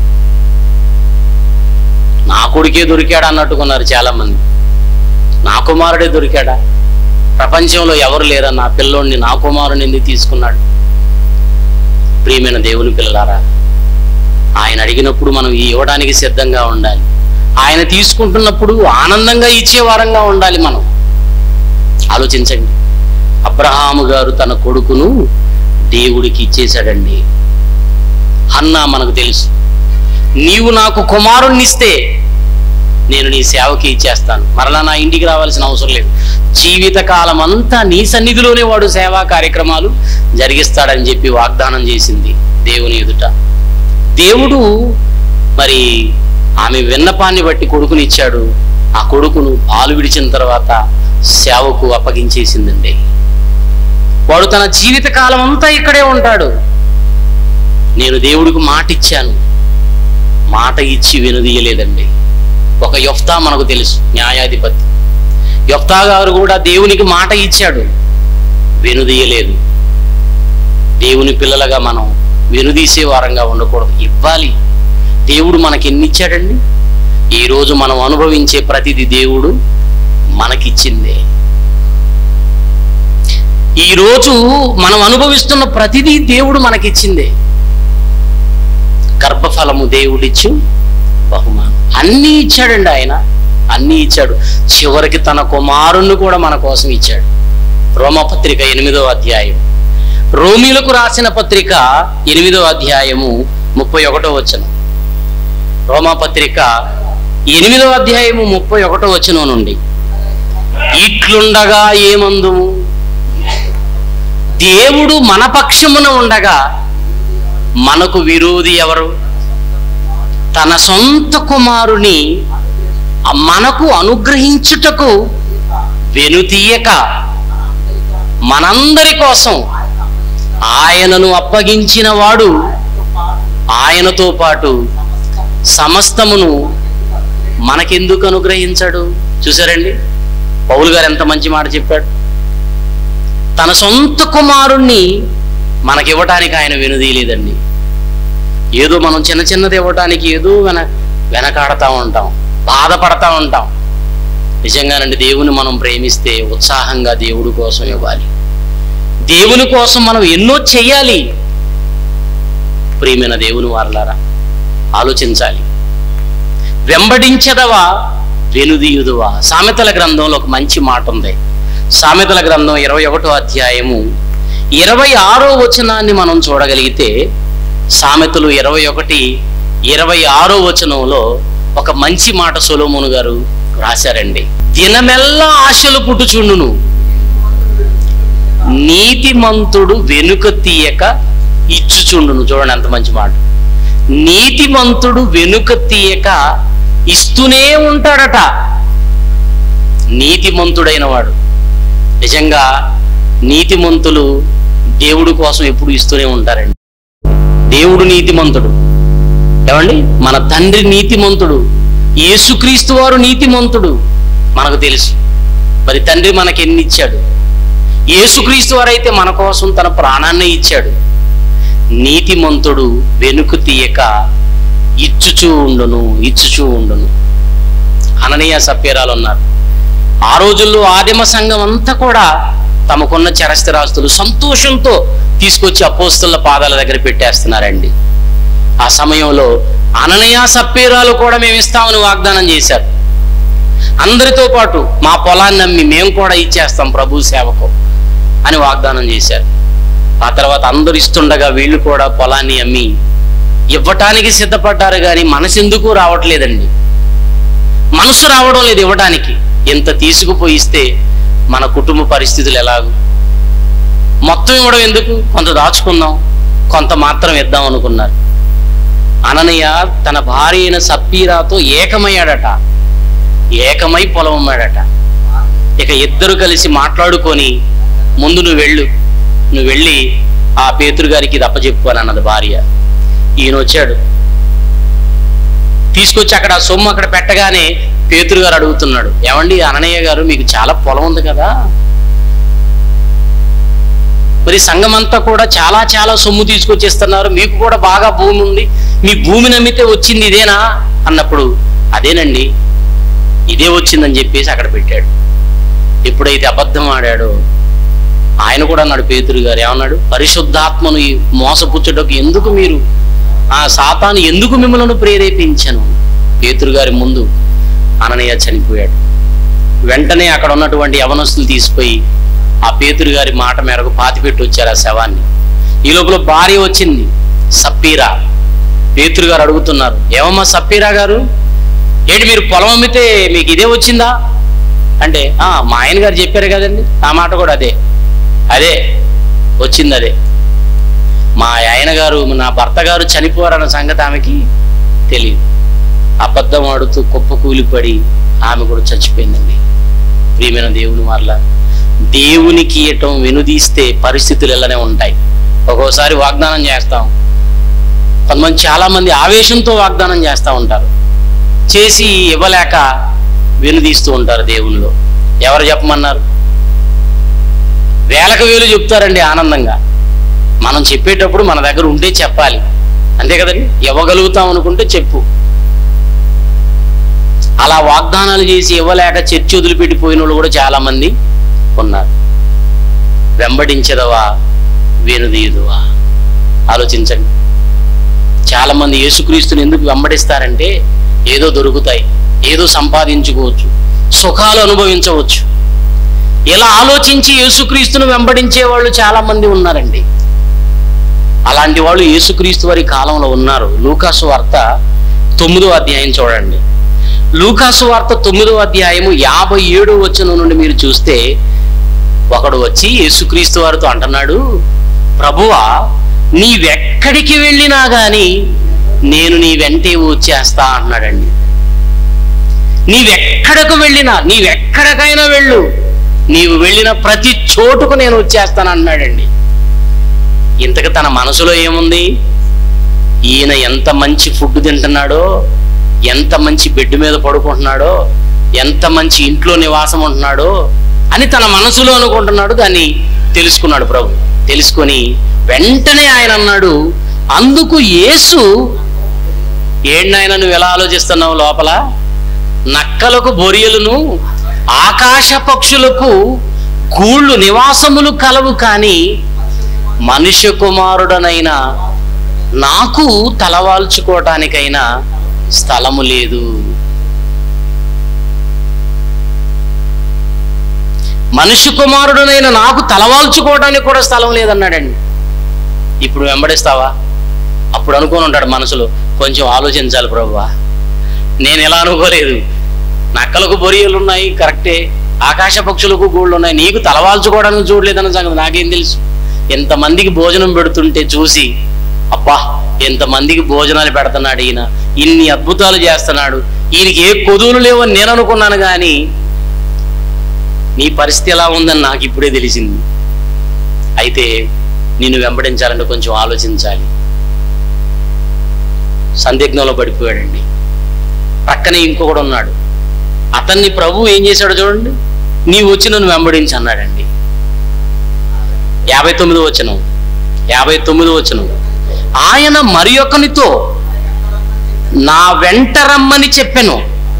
నా కొడుకే దొరికాడా అన్నట్టుకున్నారు చాలా మంది నా కుమారుడే దొరికాడా ప్రపంచంలో ఎవరు లేరా నా పిల్లోడిని నా కుమారుని ఎందుకు తీసుకున్నాడు ప్రియమైన దేవుని పిల్లలారా ఆయన అడిగినప్పుడు మనం ఇవ్వడానికి సిద్ధంగా ఉండాలి ఆయన తీసుకుంటున్నప్పుడు ఆనందంగా ఇచ్చే వారంగా ఉండాలి మనం ఆలోచించండి అబ్రహాము గారు తన కొడుకును దేవుడికి ఇచ్చేశాడండి అన్నా మనకు తెలుసు నీవు నాకు కుమారుణ్ణిస్తే నేను నీ సేవకి ఇచ్చేస్తాను మరలా నా ఇంటికి రావాల్సిన అవసరం లేదు జీవితకాలం అంతా నీ సన్నిధిలోనే వాడు సేవా కార్యక్రమాలు జరిగిస్తాడని చెప్పి వాగ్దానం చేసింది దేవుని ఎదుట దేవుడు మరి ఆమె విన్నపాన్ని బట్టి కొడుకునిచ్చాడు ఆ కొడుకును పాలు విడిచిన తర్వాత సేవకు అప్పగించేసిందండి వాడు తన జీవిత కాలం అంతా ఇక్కడే ఉంటాడు నేను దేవుడికి మాట ఇచ్చాను మాట ఇచ్చి వినదీయలేదండి ఒక యొఫ్తా మనకు తెలుసు న్యాయాధిపతి యొఫ్తా గారు కూడా దేవునికి మాట ఇచ్చాడు వెనుదీయలేదు దేవుని పిల్లలుగా మనం వెనుదీసే వారంగా ఉండకూడదు ఇవ్వాలి దేవుడు మనకి ఎన్ని ఇచ్చాడండి ఈ రోజు మనం అనుభవించే ప్రతిది దేవుడు మనకిచ్చిందే ఈ రోజు మనం అనుభవిస్తున్న ప్రతిదీ దేవుడు మనకిచ్చిందే గర్భఫలము దేవుడిచ్చు బహుమానం అన్నీ ఇచ్చాడండి ఆయన అన్నీ ఇచ్చాడు చివరికి తన కుమారుణ్ణి కూడా మన కోసం ఇచ్చాడు రోమపత్రిక ఎనిమిదో అధ్యాయం రోమిలకు రాసిన పత్రిక ఎనిమిదో అధ్యాయము ముప్పై ఒకటో వచనం రోమపత్రిక ఎనిమిదో అధ్యాయము ముప్పై ఒకటో వచనం నుండి ఇట్లుండగా ఏమందుము దేవుడు మన పక్షమున ఉండగా మనకు విరోధి ఎవరు తన సొంత కుమారుని మనకు అనుగ్రహించుటకు వెనుతీయక మనందరి కోసం ఆయనను అప్పగించిన వాడు ఆయనతో పాటు సమస్తమును మనకెందుకు అనుగ్రహించాడు చూసారండి పౌలు గారు ఎంత మంచి మాట చెప్పాడు తన సొంత కుమారుణ్ణి మనకివ్వటానికి ఆయన వెనుదీయలేదండి ఏదో మనం చిన్న చిన్నది ఇవ్వటానికి ఏదో వెన వెనకాడుతూ ఉంటాం బాధపడతా ఉంటాం నిజంగానండి దేవుని మనం ప్రేమిస్తే ఉత్సాహంగా దేవుడి కోసం ఇవ్వాలి దేవుని కోసం మనం ఎన్నో చెయ్యాలి ప్రియమైన దేవుని వారలారా ఆలోచించాలి వెంబడించదవా వెనుదీయుదువా సామెతల గ్రంథంలో ఒక మంచి మాట ఉంది సామెతల గ్రంథం ఇరవై ఒకటో అధ్యాయము ఇరవై ఆరో వచనాన్ని మనం చూడగలిగితే సామెతలు ఇరవై ఒకటి ఇరవై ఆరో వచనంలో ఒక మంచి మాట సొలోమును గారు రాశారండి దినమెల్లా ఆశలు పుట్టుచుండును నీతిమంతుడు వెనుక తీయక ఇచ్చుచుండును చూడండి ఎంత మంచి మాట నీతిమంతుడు వెనుక తీయక ఇస్తూనే ఉంటాడట నీతిమంతుడైన వాడు నిజంగా నీతిమంతులు దేవుడి కోసం ఎప్పుడు ఇస్తూనే ఉంటారండి దేవుడు నీతిమంతుడు ఏమండి మన తండ్రి నీతిమంతుడు యేసుక్రీస్తు వారు నీతిమంతుడు మనకు తెలుసు మరి తండ్రి మనకి ఎన్ని ఇచ్చాడు యేసుక్రీస్తు వారైతే మన కోసం తన ప్రాణాన్ని ఇచ్చాడు నీతిమంతుడు వెనుక తీయక ఇచ్చుచూ ఉండును ఇచ్చుచూ ఉండును అననీయ సభ్యరాలు ఉన్నారు ఆ రోజుల్లో ఆదిమ సంఘం అంతా కూడా తమకున్న చరస్థిరాస్తులు సంతోషంతో తీసుకొచ్చి అపోస్తుల పాదాల దగ్గర పెట్టేస్తున్నారండి ఆ సమయంలో అననయ సప్పీరాలు కూడా మేము ఇస్తామని వాగ్దానం చేశారు అందరితో పాటు మా పొలాన్ని అమ్మి మేము కూడా ఇచ్చేస్తాం ప్రభు సేవకు అని వాగ్దానం చేశారు ఆ తర్వాత అందరు ఇస్తుండగా వీళ్ళు కూడా పొలాన్ని అమ్మి ఇవ్వటానికి సిద్ధపడ్డారు కానీ మనసెందుకు రావట్లేదండి మనసు రావడం లేదు ఇవ్వడానికి ఎంత తీసుకుపోయిస్తే మన కుటుంబ పరిస్థితులు ఎలాగు మొత్తం ఇవ్వడం ఎందుకు కొంత దాచుకుందాం కొంత మాత్రం ఇద్దాం అనుకున్నారు అననయ్య తన భార్య అయిన సప్పీరాతో ఏకమయ్యాడట ఏకమై పొలం అమ్మాడట ఇక ఇద్దరు కలిసి మాట్లాడుకొని ముందు నువ్వు వెళ్ళు నువ్వు వెళ్ళి ఆ పేతురు గారికి ఇది అప్పచెప్పు అని అన్నది భార్య ఈయన వచ్చాడు తీసుకొచ్చి అక్కడ ఆ సొమ్ము అక్కడ పెట్టగానే పేతురు గారు అడుగుతున్నాడు ఏమండి అననయ్య గారు మీకు చాలా పొలం ఉంది కదా మరి సంఘం అంతా కూడా చాలా చాలా సొమ్ము తీసుకొచ్చేస్తున్నారు మీకు కూడా బాగా భూమి ఉంది మీ భూమిని అమ్మితే వచ్చింది ఇదేనా అన్నప్పుడు అదేనండి ఇదే వచ్చిందని చెప్పేసి అక్కడ పెట్టాడు ఎప్పుడైతే అబద్ధం ఆడాడో ఆయన కూడా అన్నాడు పేతురు గారు ఏమన్నాడు పరిశుద్ధాత్మను ఈ మోసపుచ్చుటకు ఎందుకు మీరు ఆ సాతాను ఎందుకు మిమ్మల్ని ప్రేరేపించను పేతురు గారి ముందు అననయ్య చనిపోయాడు వెంటనే అక్కడ ఉన్నటువంటి యవనస్తులు తీసిపోయి ఆ పేతురు గారి మాట మేరకు పాతిపెట్టి వచ్చారు ఆ శవాన్ని ఈ లోపల భార్య వచ్చింది సప్పీరా పేతురు గారు అడుగుతున్నారు ఏమమ్మా సప్పీరా గారు ఏంటి మీరు పొలం అమ్మితే మీకు ఇదే వచ్చిందా అంటే "ఆ, మా ఆయన గారు చెప్పారు కదండి ఆ మాట కూడా అదే అదే వచ్చింది అదే మా ఆయన గారు నా భర్త గారు చనిపోరన్న సంగతి ఆమెకి తెలియదు అబద్ధం ఆడుతూ కుప్ప కూలిపడి ఆమె కూడా చచ్చిపోయిందండి ప్రియమైన దేవుని వల్ల దేవునికి ఇయటం వెనుదీస్తే పరిస్థితులు ఇలానే ఉంటాయి ఒక్కోసారి వాగ్దానం చేస్తాం కొంతమంది చాలా మంది ఆవేశంతో వాగ్దానం చేస్తూ ఉంటారు చేసి ఇవ్వలేక వెనుదీస్తూ ఉంటారు దేవునిలో ఎవరు చెప్పమన్నారు వేలకు వేలు చెప్తారండి ఆనందంగా మనం చెప్పేటప్పుడు మన దగ్గర ఉంటే చెప్పాలి అంతే కదండి ఇవ్వగలుగుతాం అనుకుంటే చెప్పు అలా వాగ్దానాలు చేసి ఇవ్వలేక చర్చి వదిలిపెట్టిపోయిన వాళ్ళు కూడా చాలా మంది ఉన్నారు వెంబడించదవా వెనుదీయుదువా ఆలోచించండి చాలా మంది యేసుక్రీస్తుని ఎందుకు వెంబడిస్తారంటే ఏదో దొరుకుతాయి ఏదో సంపాదించుకోవచ్చు సుఖాలు అనుభవించవచ్చు ఇలా ఆలోచించి యేసుక్రీస్తును వెంబడించే వాళ్ళు చాలా మంది ఉన్నారండి అలాంటి వాళ్ళు యేసుక్రీస్తు వారి కాలంలో ఉన్నారు లూకాసు వార్త తొమ్మిదో అధ్యాయం చూడండి లూకాసు వార్త తొమ్మిదో అధ్యాయము యాభై ఏడో వచనం నుండి మీరు చూస్తే ఒకడు వచ్చి యేసుక్రీస్తు వారితో అంటున్నాడు ప్రభువా నీవెక్కడికి వెళ్ళినా గాని నేను నీ వెంటే వచ్చేస్తా అన్నాడండి నీవెక్కడకు వెళ్ళినా నీవెక్కడికైనా వెళ్ళు నీవు వెళ్ళిన ప్రతి చోటుకు నేను వచ్చేస్తాను అన్నాడండి ఇంతకు తన మనసులో ఏముంది ఈయన ఎంత మంచి ఫుడ్ తింటున్నాడో ఎంత మంచి బెడ్ మీద పడుకుంటున్నాడో ఎంత మంచి ఇంట్లో నివాసం ఉంటున్నాడో అని తన మనసులో అనుకుంటున్నాడు దాన్ని తెలుసుకున్నాడు ప్రభు తెలుసుకొని వెంటనే ఆయన అన్నాడు అందుకు యేసు ఏంటైనా నువ్వు ఎలా ఆలోచిస్తున్నావు లోపల నక్కలకు బొరియలును ఆకాశ పక్షులకు గూళ్ళు నివాసములు కలవు కానీ మనుష్య కుమారుడనైనా నాకు తలవాల్చుకోవటానికైనా స్థలము లేదు మనుష్య కుమారుడనైన నాకు తలవాల్చుకోవడానికి కూడా స్థలం లేదన్నాడండి ఇప్పుడు వెంబడిస్తావా అప్పుడు అనుకొని ఉంటాడు మనసులో కొంచెం ఆలోచించాలి ప్రభువా నేను ఎలా అనుకోలేదు నక్కలకు బొరియలు ఉన్నాయి కరెక్టే ఆకాశ పక్షులకు గూళ్ళు ఉన్నాయి నీకు తలవాల్చుకోవడానికి చూడలేదన్న సంగతి నాకేం తెలుసు ఎంతమందికి భోజనం పెడుతుంటే చూసి అబ్బా ఎంతమందికి భోజనాలు పెడుతున్నాడు ఈయన ఇన్ని అద్భుతాలు చేస్తున్నాడు ఈయనకి ఏ కొదువులు లేవని నేను అనుకున్నాను కానీ నీ పరిస్థితి ఎలా ఉందని నాకు ఇప్పుడే తెలిసింది అయితే నిన్ను వెంబడించాలంటే కొంచెం ఆలోచించాలి సందిగ్ధంలో పడిపోయాడండి పక్కనే ఇంకొకడు ఉన్నాడు అతన్ని ప్రభు ఏం చేశాడు చూడండి నీ వచ్చి నన్ను వెంబడించి అన్నాడండి యాభై తొమ్మిది వచనం యాభై తొమ్మిది వచనం ఆయన మరి ఒకనితో నా వెంట రమ్మని చెప్పాను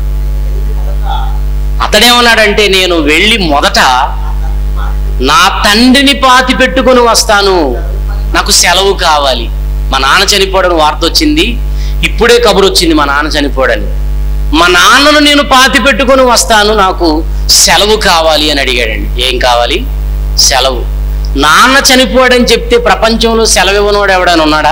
అతడేమన్నాడంటే నేను వెళ్ళి మొదట నా తండ్రిని పాతి పెట్టుకొని వస్తాను నాకు సెలవు కావాలి మా నాన్న చనిపోవడం వార్త వచ్చింది ఇప్పుడే కబురు వచ్చింది మా నాన్న చనిపోవడని మా నాన్నను నేను పాతి పెట్టుకొని వస్తాను నాకు సెలవు కావాలి అని అడిగాడండి ఏం కావాలి సెలవు నాన్న చనిపోయాడని చెప్తే ప్రపంచంలో సెలవు ఇవ్వనోడు ఎవడైనా ఉన్నాడా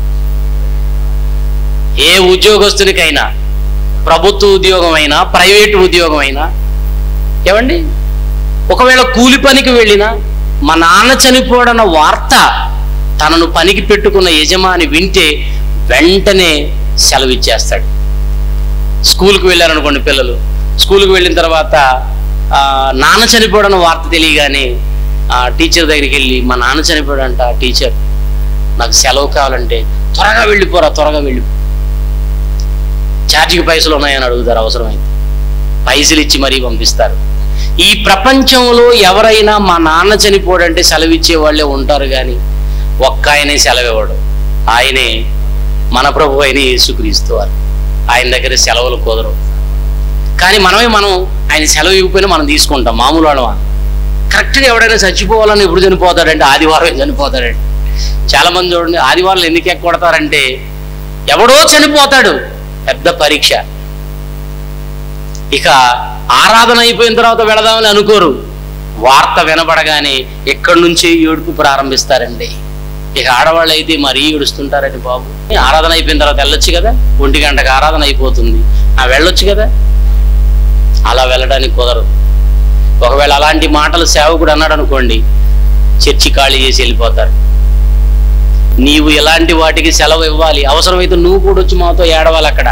ఏ ఉద్యోగస్తునికైనా ప్రభుత్వ ఉద్యోగం అయినా ప్రైవేట్ ఉద్యోగం అయినా ఏమండి ఒకవేళ కూలి పనికి వెళ్ళినా మా నాన్న చనిపోడన్న వార్త తనను పనికి పెట్టుకున్న యజమాని వింటే వెంటనే సెలవు ఇచ్చేస్తాడు స్కూల్కి వెళ్ళారనుకోండి పిల్లలు స్కూల్కి వెళ్ళిన తర్వాత ఆ, నాన్న చనిపోడన్న వార్త తెలియగానే ఆ టీచర్ దగ్గరికి వెళ్ళి మా నాన్న చనిపోయాడంట టీచర్ నాకు సెలవు కావాలంటే త్వరగా వెళ్ళిపోరా త్వరగా వెళ్ళిపో ఛార్జీకి పైసలు ఉన్నాయని అడుగుతారు అవసరమైతే పైసలు ఇచ్చి మరీ పంపిస్తారు ఈ ప్రపంచంలో ఎవరైనా మా నాన్న చనిపోడంటే సెలవు ఇచ్చే వాళ్ళే ఉంటారు కానీ ఒక్క ఆయనే సెలవు ఇవ్వడు ఆయనే మన ప్రభు అయిన యేసుక్రీస్తు వారు ఆయన దగ్గర సెలవులు కుదరవు కానీ మనమే మనం ఆయన సెలవు ఇవ్వకపోయినా మనం తీసుకుంటాం మామూలు వాళ్ళమా కరెక్ట్గా ఎవడైనా చచ్చిపోవాలని ఎప్పుడు చనిపోతాడంటే ఆదివారం చనిపోతాడండి చాలా మంది చూడండి ఆదివారం ఎందుకు ఎక్కొడతారంటే ఎవడో చనిపోతాడు పెద్ద పరీక్ష ఇక ఆరాధన అయిపోయిన తర్వాత వెళదామని అనుకోరు వార్త వినబడగానే ఎక్కడి నుంచి ఏడుపు ప్రారంభిస్తారండి ఇక ఆడవాళ్ళు అయితే మరీ ఏడుస్తుంటారండి బాబు ఆరాధన అయిపోయిన తర్వాత వెళ్ళొచ్చు కదా ఒంటి గంటకు ఆరాధన అయిపోతుంది ఆ వెళ్ళొచ్చు కదా అలా వెళ్ళడానికి కుదరదు ఒకవేళ అలాంటి మాటలు సేవకుడు అన్నాడు అనుకోండి చర్చి ఖాళీ చేసి వెళ్ళిపోతారు నీవు ఎలాంటి వాటికి సెలవు ఇవ్వాలి అవసరమైతే నువ్వు కూడా వచ్చి మాతో ఏడవాలి అక్కడ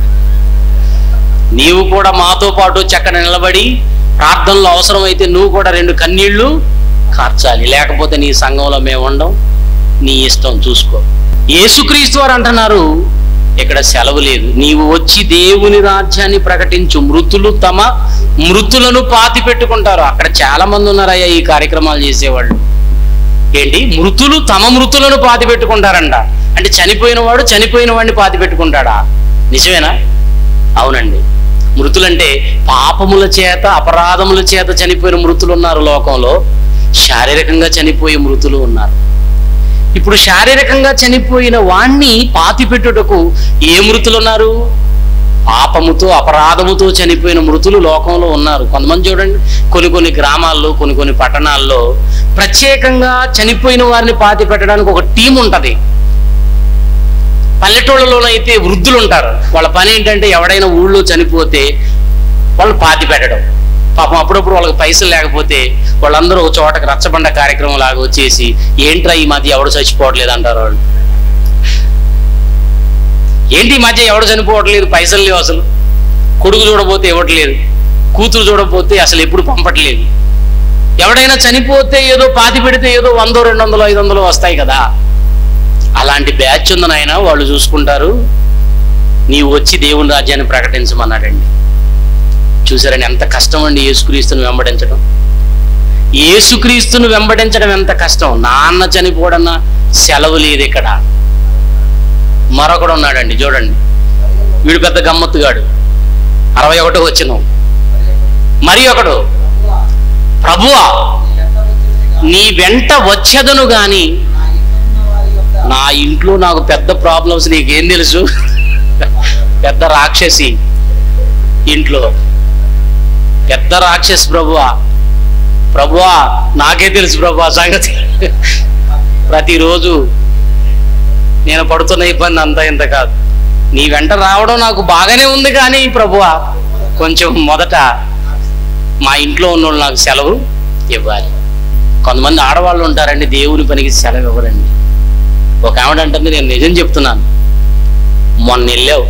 నీవు కూడా మాతో పాటు చక్కన నిలబడి ప్రార్థనలో అవసరమైతే నువ్వు కూడా రెండు కన్నీళ్లు కార్చాలి లేకపోతే నీ సంఘంలో మేము ఉండం నీ ఇష్టం చూసుకో యేసుక్రీస్తు వారు అంటున్నారు ఇక్కడ సెలవు లేదు నీవు వచ్చి దేవుని రాజ్యాన్ని ప్రకటించు మృతులు తమ మృతులను పాతి పెట్టుకుంటారు అక్కడ చాలా మంది ఉన్నారయ్యా ఈ కార్యక్రమాలు చేసేవాళ్ళు ఏంటి మృతులు తమ మృతులను పాతి పెట్టుకుంటారంట అంటే చనిపోయిన వాడు చనిపోయిన వాడిని పాతి పెట్టుకుంటాడా నిజమేనా అవునండి మృతులంటే పాపముల చేత అపరాధముల చేత చనిపోయిన మృతులు ఉన్నారు లోకంలో శారీరకంగా చనిపోయే మృతులు ఉన్నారు ఇప్పుడు శారీరకంగా చనిపోయిన వాణ్ణి పాతి పెట్టుటకు ఏ మృతులు ఉన్నారు పాపముతో అపరాధముతో చనిపోయిన మృతులు లోకంలో ఉన్నారు కొంతమంది చూడండి కొన్ని కొన్ని గ్రామాల్లో కొన్ని కొన్ని పట్టణాల్లో ప్రత్యేకంగా చనిపోయిన వారిని పాతి పెట్టడానికి ఒక టీం ఉంటది పల్లెటూళ్ళలోనైతే వృద్ధులు ఉంటారు వాళ్ళ పని ఏంటంటే ఎవడైనా ఊళ్ళో చనిపోతే వాళ్ళు పాతి పెట్టడం పాపం అప్పుడప్పుడు వాళ్ళకి పైసలు లేకపోతే వాళ్ళందరూ ఒక చోటకి రచ్చబండ కార్యక్రమం లాగా వచ్చేసి ఏంట్రా ఈ మధ్య ఎవడు చచ్చిపోవట్లేదు అంటారు వాళ్ళు ఏంటి ఈ మధ్య ఎవడు చనిపోవట్లేదు పైసలు లేవు అసలు కొడుకు చూడబోతే ఇవ్వట్లేదు కూతురు చూడబోతే అసలు ఎప్పుడు పంపట్లేదు ఎవడైనా చనిపోతే ఏదో పాతి పెడితే ఏదో వందో రెండు వందలు ఐదు వందలు వస్తాయి కదా అలాంటి బ్యాచ్ ఉంది నాయన వాళ్ళు చూసుకుంటారు నీవు వచ్చి దేవుని రాజ్యాన్ని ప్రకటించమన్నాడండి చూసారని ఎంత కష్టం అండి యేసుక్రీస్తుని వెంబడించడం యేసుక్రీస్తుని వెంబడించడం ఎంత కష్టం నాన్న చనిపోవడన్న సెలవు లేదు ఇక్కడ మరొకడు ఉన్నాడండి చూడండి వీడు పెద్ద గమ్మత్తుగాడు అరవై ఒకటో వచ్చిన మరి ఒకడు ప్రభువా నీ వెంట వచ్చేదను గాని నా ఇంట్లో నాకు పెద్ద ప్రాబ్లమ్స్ నీకేం తెలుసు పెద్ద రాక్షసి ఇంట్లో పెద్ద రాక్షసి ప్రభువా ప్రభువా నాకే తెలుసు ప్రభువా సంగతి ప్రతిరోజు నేను పడుతున్న ఇబ్బంది అంతా ఇంత కాదు నీ వెంట రావడం నాకు బాగానే ఉంది కానీ ప్రభువా కొంచెం మొదట మా ఇంట్లో ఉన్న వాళ్ళు నాకు సెలవు ఇవ్వాలి కొంతమంది ఆడవాళ్ళు ఉంటారండి దేవుని పనికి సెలవు ఇవ్వరండి ఒక ఆవిడ అంటుంది నేను నిజం చెప్తున్నాను మొన్న వెళ్ళావు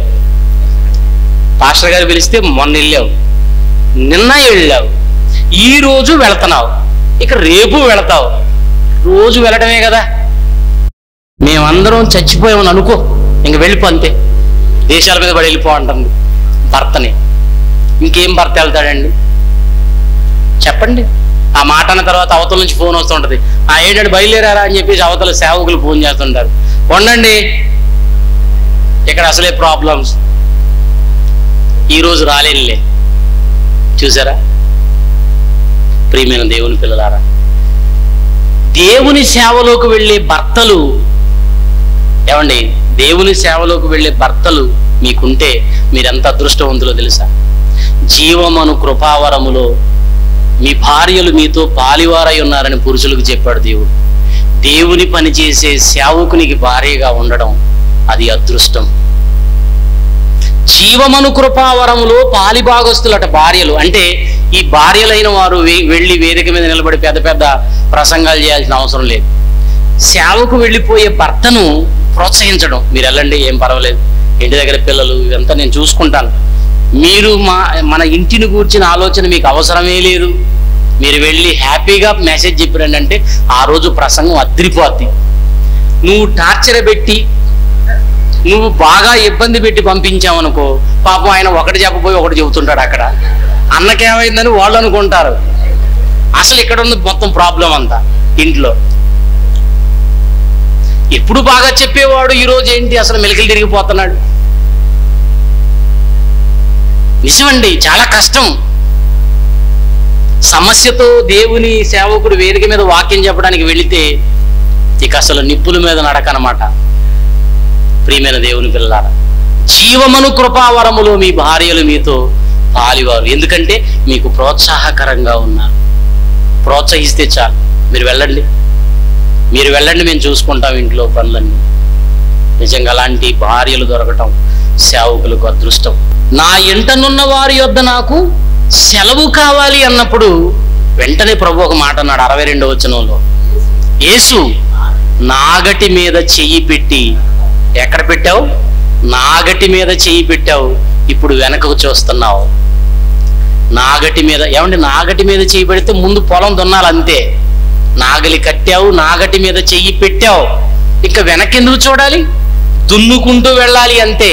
పాస్టర్ గారు పిలిస్తే మొన్న వెళ్ళావు నిన్న వెళ్ళావు ఈ రోజు వెళుతున్నావు ఇక రేపు వెళతావు రోజు వెళ్ళటమే కదా మేమందరం చచ్చిపోయామని అనుకో ఇంక వెళ్ళిపో అంతే దేశాల మీద పడి వెళ్ళిపో అంటుంది భర్తని ఇంకేం భర్త వెళ్తాడండి చెప్పండి ఆ మాట అన్న తర్వాత అవతల నుంచి ఫోన్ వస్తుంటది ఆ ఏంటంటే బయలుదేరారా అని చెప్పేసి అవతల సేవకులు ఫోన్ చేస్తుంటారు ఉండండి ఇక్కడ అసలే ప్రాబ్లమ్స్ ఈరోజు రాలేనులే చూసారా ప్రియమైన దేవుని పిల్లలారా దేవుని సేవలోకి వెళ్ళే భర్తలు ఏమండి దేవుని సేవలోకి వెళ్ళే భర్తలు మీకుంటే మీరెంత అదృష్టవంతులో తెలుసా జీవమను కృపావరములో మీ భార్యలు మీతో పాలివారై ఉన్నారని పురుషులకు చెప్పాడు దేవుడు దేవుని పని చేసే సేవకునికి భార్యగా ఉండడం అది అదృష్టం జీవమను కృపావరములో పాలిభాగస్తులట భార్యలు అంటే ఈ భార్యలైన వారు వే- వెళ్ళి వేదిక మీద నిలబడి పెద్ద పెద్ద ప్రసంగాలు చేయాల్సిన అవసరం లేదు సేవకు వెళ్ళిపోయే భర్తను ప్రోత్సహించడం మీరు వెళ్ళండి ఏం పర్వాలేదు ఇంటి దగ్గర పిల్లలు ఇదంతా నేను చూసుకుంటాను మీరు మా మన ఇంటిని కూర్చిన ఆలోచన మీకు అవసరమే లేదు మీరు వెళ్ళి హ్యాపీగా మెసేజ్ చెప్పిరండి అంటే ఆ రోజు ప్రసంగం అద్రిపోద్ది నువ్వు టార్చర్ పెట్టి నువ్వు బాగా ఇబ్బంది పెట్టి పంపించావనుకో పాపం ఆయన ఒకటి చెప్పబోయి ఒకటి చెబుతుంటాడు అక్కడ అన్నకేమైందని వాళ్ళు అనుకుంటారు అసలు ఇక్కడ ఉంది మొత్తం ప్రాబ్లం అంతా ఇంట్లో ఎప్పుడు బాగా చెప్పేవాడు ఈరోజు ఏంటి అసలు మెలికలు తిరిగిపోతున్నాడు నిజమండి చాలా కష్టం సమస్యతో దేవుని సేవకుడు వేదిక మీద వాక్యం చెప్పడానికి వెళితే ఇక అసలు నిప్పుల మీద నడకనమాట ప్రియమైన దేవుని పిల్లారా జీవమను కృపావరములో మీ భార్యలు మీతో పాలివారు ఎందుకంటే మీకు ప్రోత్సాహకరంగా ఉన్నారు ప్రోత్సహిస్తే చాలు మీరు వెళ్ళండి మీరు వెళ్ళండి మేము చూసుకుంటాం ఇంట్లో పనులన్నీ నిజంగా అలాంటి భార్యలు దొరకటం సేవకులకు అదృష్టం నా ఇంటనున్న వారి యొద్ద నాకు సెలవు కావాలి అన్నప్పుడు వెంటనే ప్రభు ఒక మాట అన్నాడు అరవై రెండవ వచనంలో యేసు నాగటి మీద చెయ్యి పెట్టి ఎక్కడ పెట్టావు నాగటి మీద చెయ్యి పెట్టావు ఇప్పుడు వెనకకు చూస్తున్నావు నాగటి మీద ఏమండి నాగటి మీద చెయ్యి పెడితే ముందు పొలం దున్నాలి అంతే నాగలి కట్టావు నాగటి మీద చెయ్యి పెట్టావు ఇంకా వెనకెందుకు చూడాలి దున్నుకుంటూ వెళ్ళాలి అంతే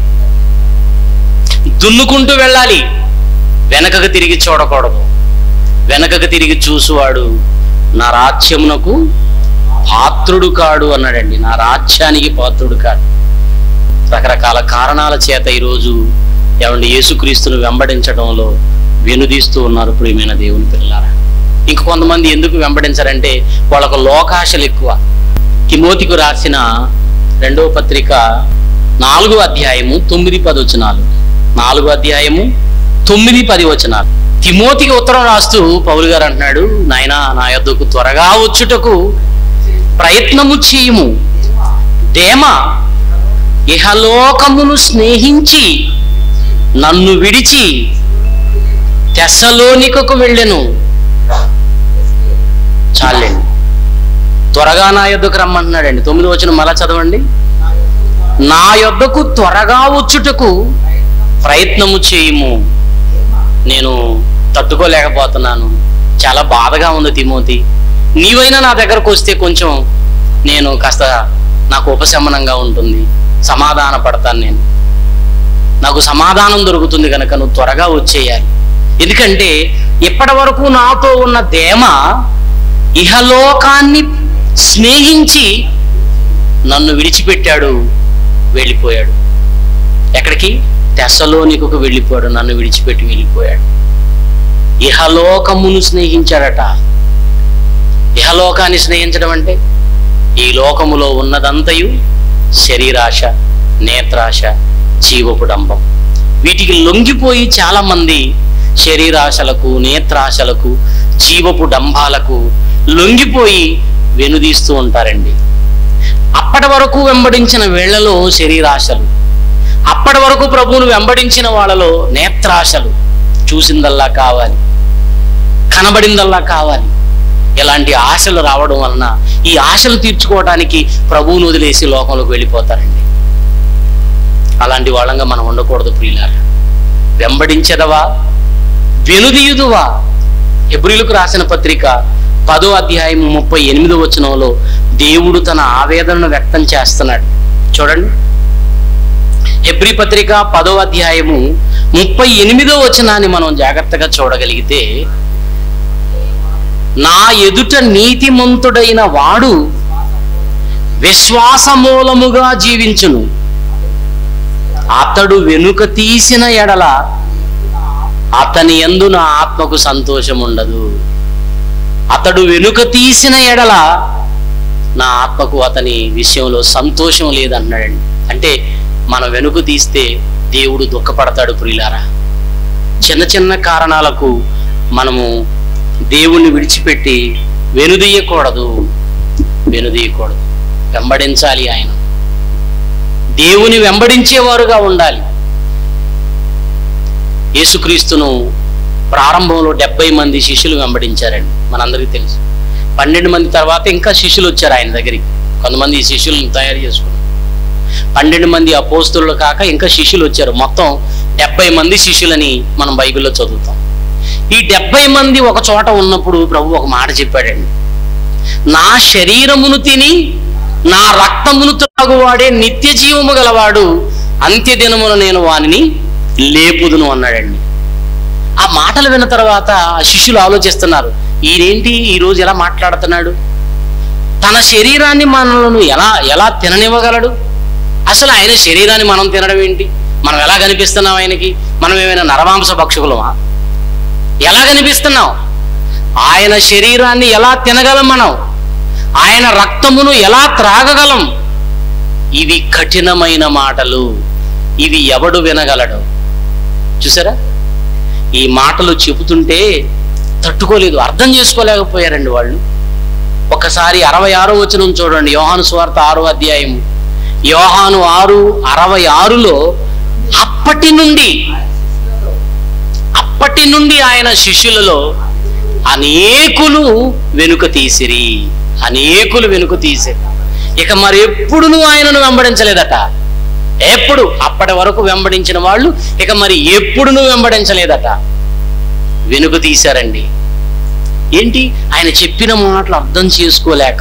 దున్నుకుంటూ వెళ్ళాలి వెనకకు తిరిగి చూడకూడదు వెనకకు తిరిగి చూసువాడు నా రాజ్యమునకు పాత్రుడు కాడు అన్నాడండి నా రాజ్యానికి పాత్రుడు కాడు రకరకాల కారణాల చేత ఈరోజు ఏమండి యేసుక్రీస్తును వెంబడించడంలో వెనుదీస్తూ ఉన్నారు ప్రియమైన దేవుని పిల్లారా ఇంక కొంతమంది ఎందుకు వెంబడించారంటే వాళ్ళకు లోకాశలు ఎక్కువ తిమోతికు రాసిన రెండవ పత్రిక నాలుగో అధ్యాయము తొమ్మిది పది వచనాలు నాలుగో అధ్యాయము తొమ్మిది పది వచనాలు తిమోతికి ఉత్తరం రాస్తూ పౌలు గారు అంటున్నాడు నాయనా నా యొద్దకు త్వరగా వచ్చుటకు ప్రయత్నము చేయుము దేమ ఇహలోకమును స్నేహించి నన్ను విడిచి తెస్సలోనికకు వెళ్ళెను చాలండి త్వరగా నా యొద్దకు రమ్మంటున్నాడండి తొమ్మిది వచ్చిన మళ్ళా చదవండి నా యొద్దకు త్వరగా వచ్చుటకు ప్రయత్నము చేయుము నేను తట్టుకోలేకపోతున్నాను చాలా బాధగా ఉంది తిమోతి నీవైనా నా దగ్గరకు వస్తే కొంచెం నేను కాస్త నాకు ఉపశమనంగా ఉంటుంది సమాధాన పడతాను నేను నాకు సమాధానం దొరుకుతుంది కనుక నువ్వు త్వరగా వచ్చేయాలి ఎందుకంటే ఇప్పటి వరకు నాతో ఉన్న దేమ ఇహలోకాన్ని స్నేహించి నన్ను విడిచిపెట్టాడు వెళ్ళిపోయాడు ఎక్కడికి తెసలోనికు వెళ్ళిపోయాడు నన్ను విడిచిపెట్టి వెళ్ళిపోయాడు ఇహలోకమును స్నేహించాడట ఇహలోకాన్ని స్నేహించడం అంటే ఈ లోకములో ఉన్నదంతయు శరీరాశ నేత్రాశ జీవపు డంబం వీటికి లొంగిపోయి చాలా మంది శరీరాశలకు నేత్రాశలకు జీవపు డంబాలకు లొంగిపోయి వెనుదీస్తూ ఉంటారండి అప్పటి వరకు వెంబడించిన వేళ్లలో శరీరాశలు అప్పటి వరకు ప్రభువును వెంబడించిన వాళ్ళలో నేత్రాశలు చూసిందల్లా కావాలి కనబడిందల్లా కావాలి ఇలాంటి ఆశలు రావడం వలన ఈ ఆశలు తీర్చుకోవడానికి ప్రభువును వదిలేసి లోకంలోకి వెళ్ళిపోతారండి అలాంటి వాళ్ళంగా మనం ఉండకూడదు ప్రియులారా వెంబడించదవా వెనుదీయుదువా ఎబ్రిలకు రాసిన పత్రిక పదో అధ్యాయం ముప్పై ఎనిమిదో వచనంలో దేవుడు తన ఆవేదనను వ్యక్తం చేస్తున్నాడు చూడండి హెబ్రి పత్రిక పదో అధ్యాయము ముప్పై ఎనిమిదో వచనాన్ని మనం జాగ్రత్తగా చూడగలిగితే నా ఎదుట నీతిమంతుడైన వాడు విశ్వాసమూలముగా జీవించును అతడు వెనుక తీసిన ఎడల అతని యందు నా ఆత్మకు సంతోషం ఉండదు అతడు వెనుక తీసిన ఎడల నా ఆత్మకు అతని విషయంలో సంతోషం లేదన్నాడండి అంటే మన వెనుక తీస్తే దేవుడు దుఃఖపడతాడు ప్రియులారా చిన్న చిన్న కారణాలకు మనము దేవుణ్ణి విడిచిపెట్టి వెనుదీయకూడదు వెనుదీయకూడదు వెంబడించాలి ఆయన దేవుని వెంబడించేవారుగా ఉండాలి యేసుక్రీస్తును ప్రారంభంలో డెబ్బై మంది శిష్యులు వెంబడించారండి మనందరికీ తెలుసు పన్నెండు మంది తర్వాత ఇంకా శిష్యులు వచ్చారు ఆయన దగ్గరికి కొంతమంది ఈ శిష్యులను తయారు చేసుకున్నారు పన్నెండు మంది అపోస్తులు కాక ఇంకా శిష్యులు వచ్చారు మొత్తం డెబ్బై మంది శిష్యులని మనం బైబిల్లో చదువుతాం ఈ డెబ్బై మంది ఒక చోట ఉన్నప్పుడు ప్రభు ఒక మాట చెప్పాడండి నా శరీరమును తిని నా రక్తమును త్రాగువాడే నిత్య జీవము గలవాడు అంత్యదినమున నేను వానిని లేపుదును అన్నాడండి ఆ మాటలు విన్న తర్వాత ఆ శిష్యులు ఆలోచిస్తున్నారు ఈయనేంటి ఈ రోజు ఎలా మాట్లాడుతున్నాడు తన శరీరాన్ని మనలను ఎలా ఎలా తిననివ్వగలడు అసలు ఆయన శరీరాన్ని మనం తినడం ఏంటి మనం ఎలా కనిపిస్తున్నాం ఆయనకి మనం ఏమైనా నరమాంస భక్షకులమా ఎలా కనిపిస్తున్నాం ఆయన శరీరాన్ని ఎలా తినగలం మనం ఆయన రక్తమును ఎలా త్రాగగలం ఇవి కఠినమైన మాటలు ఇవి ఎవడు వినగలడు చూసారా ఈ మాటలు చెబుతుంటే తట్టుకోలేదు అర్థం చేసుకోలేకపోయారండి వాళ్ళు ఒకసారి అరవై ఆరో వచనం చూడండి యోహాను స్వార్థ ఆరో అధ్యాయము యోహాను ఆరు అరవై ఆరులో అప్పటి నుండి అప్పటి నుండి ఆయన శిష్యులలో అనేకులు వెనుక తీసిరి అనేకులు వెనుక తీసిరి ఇక మరి ఎప్పుడును ఆయనను వెంబడించలేదట ఎప్పుడు అప్పటి వరకు వెంబడించిన వాళ్ళు ఇక మరి ఎప్పుడును వెంబడించలేదట వెనుక తీశారండి ఏంటి ఆయన చెప్పిన మాటలు అర్థం చేసుకోలేక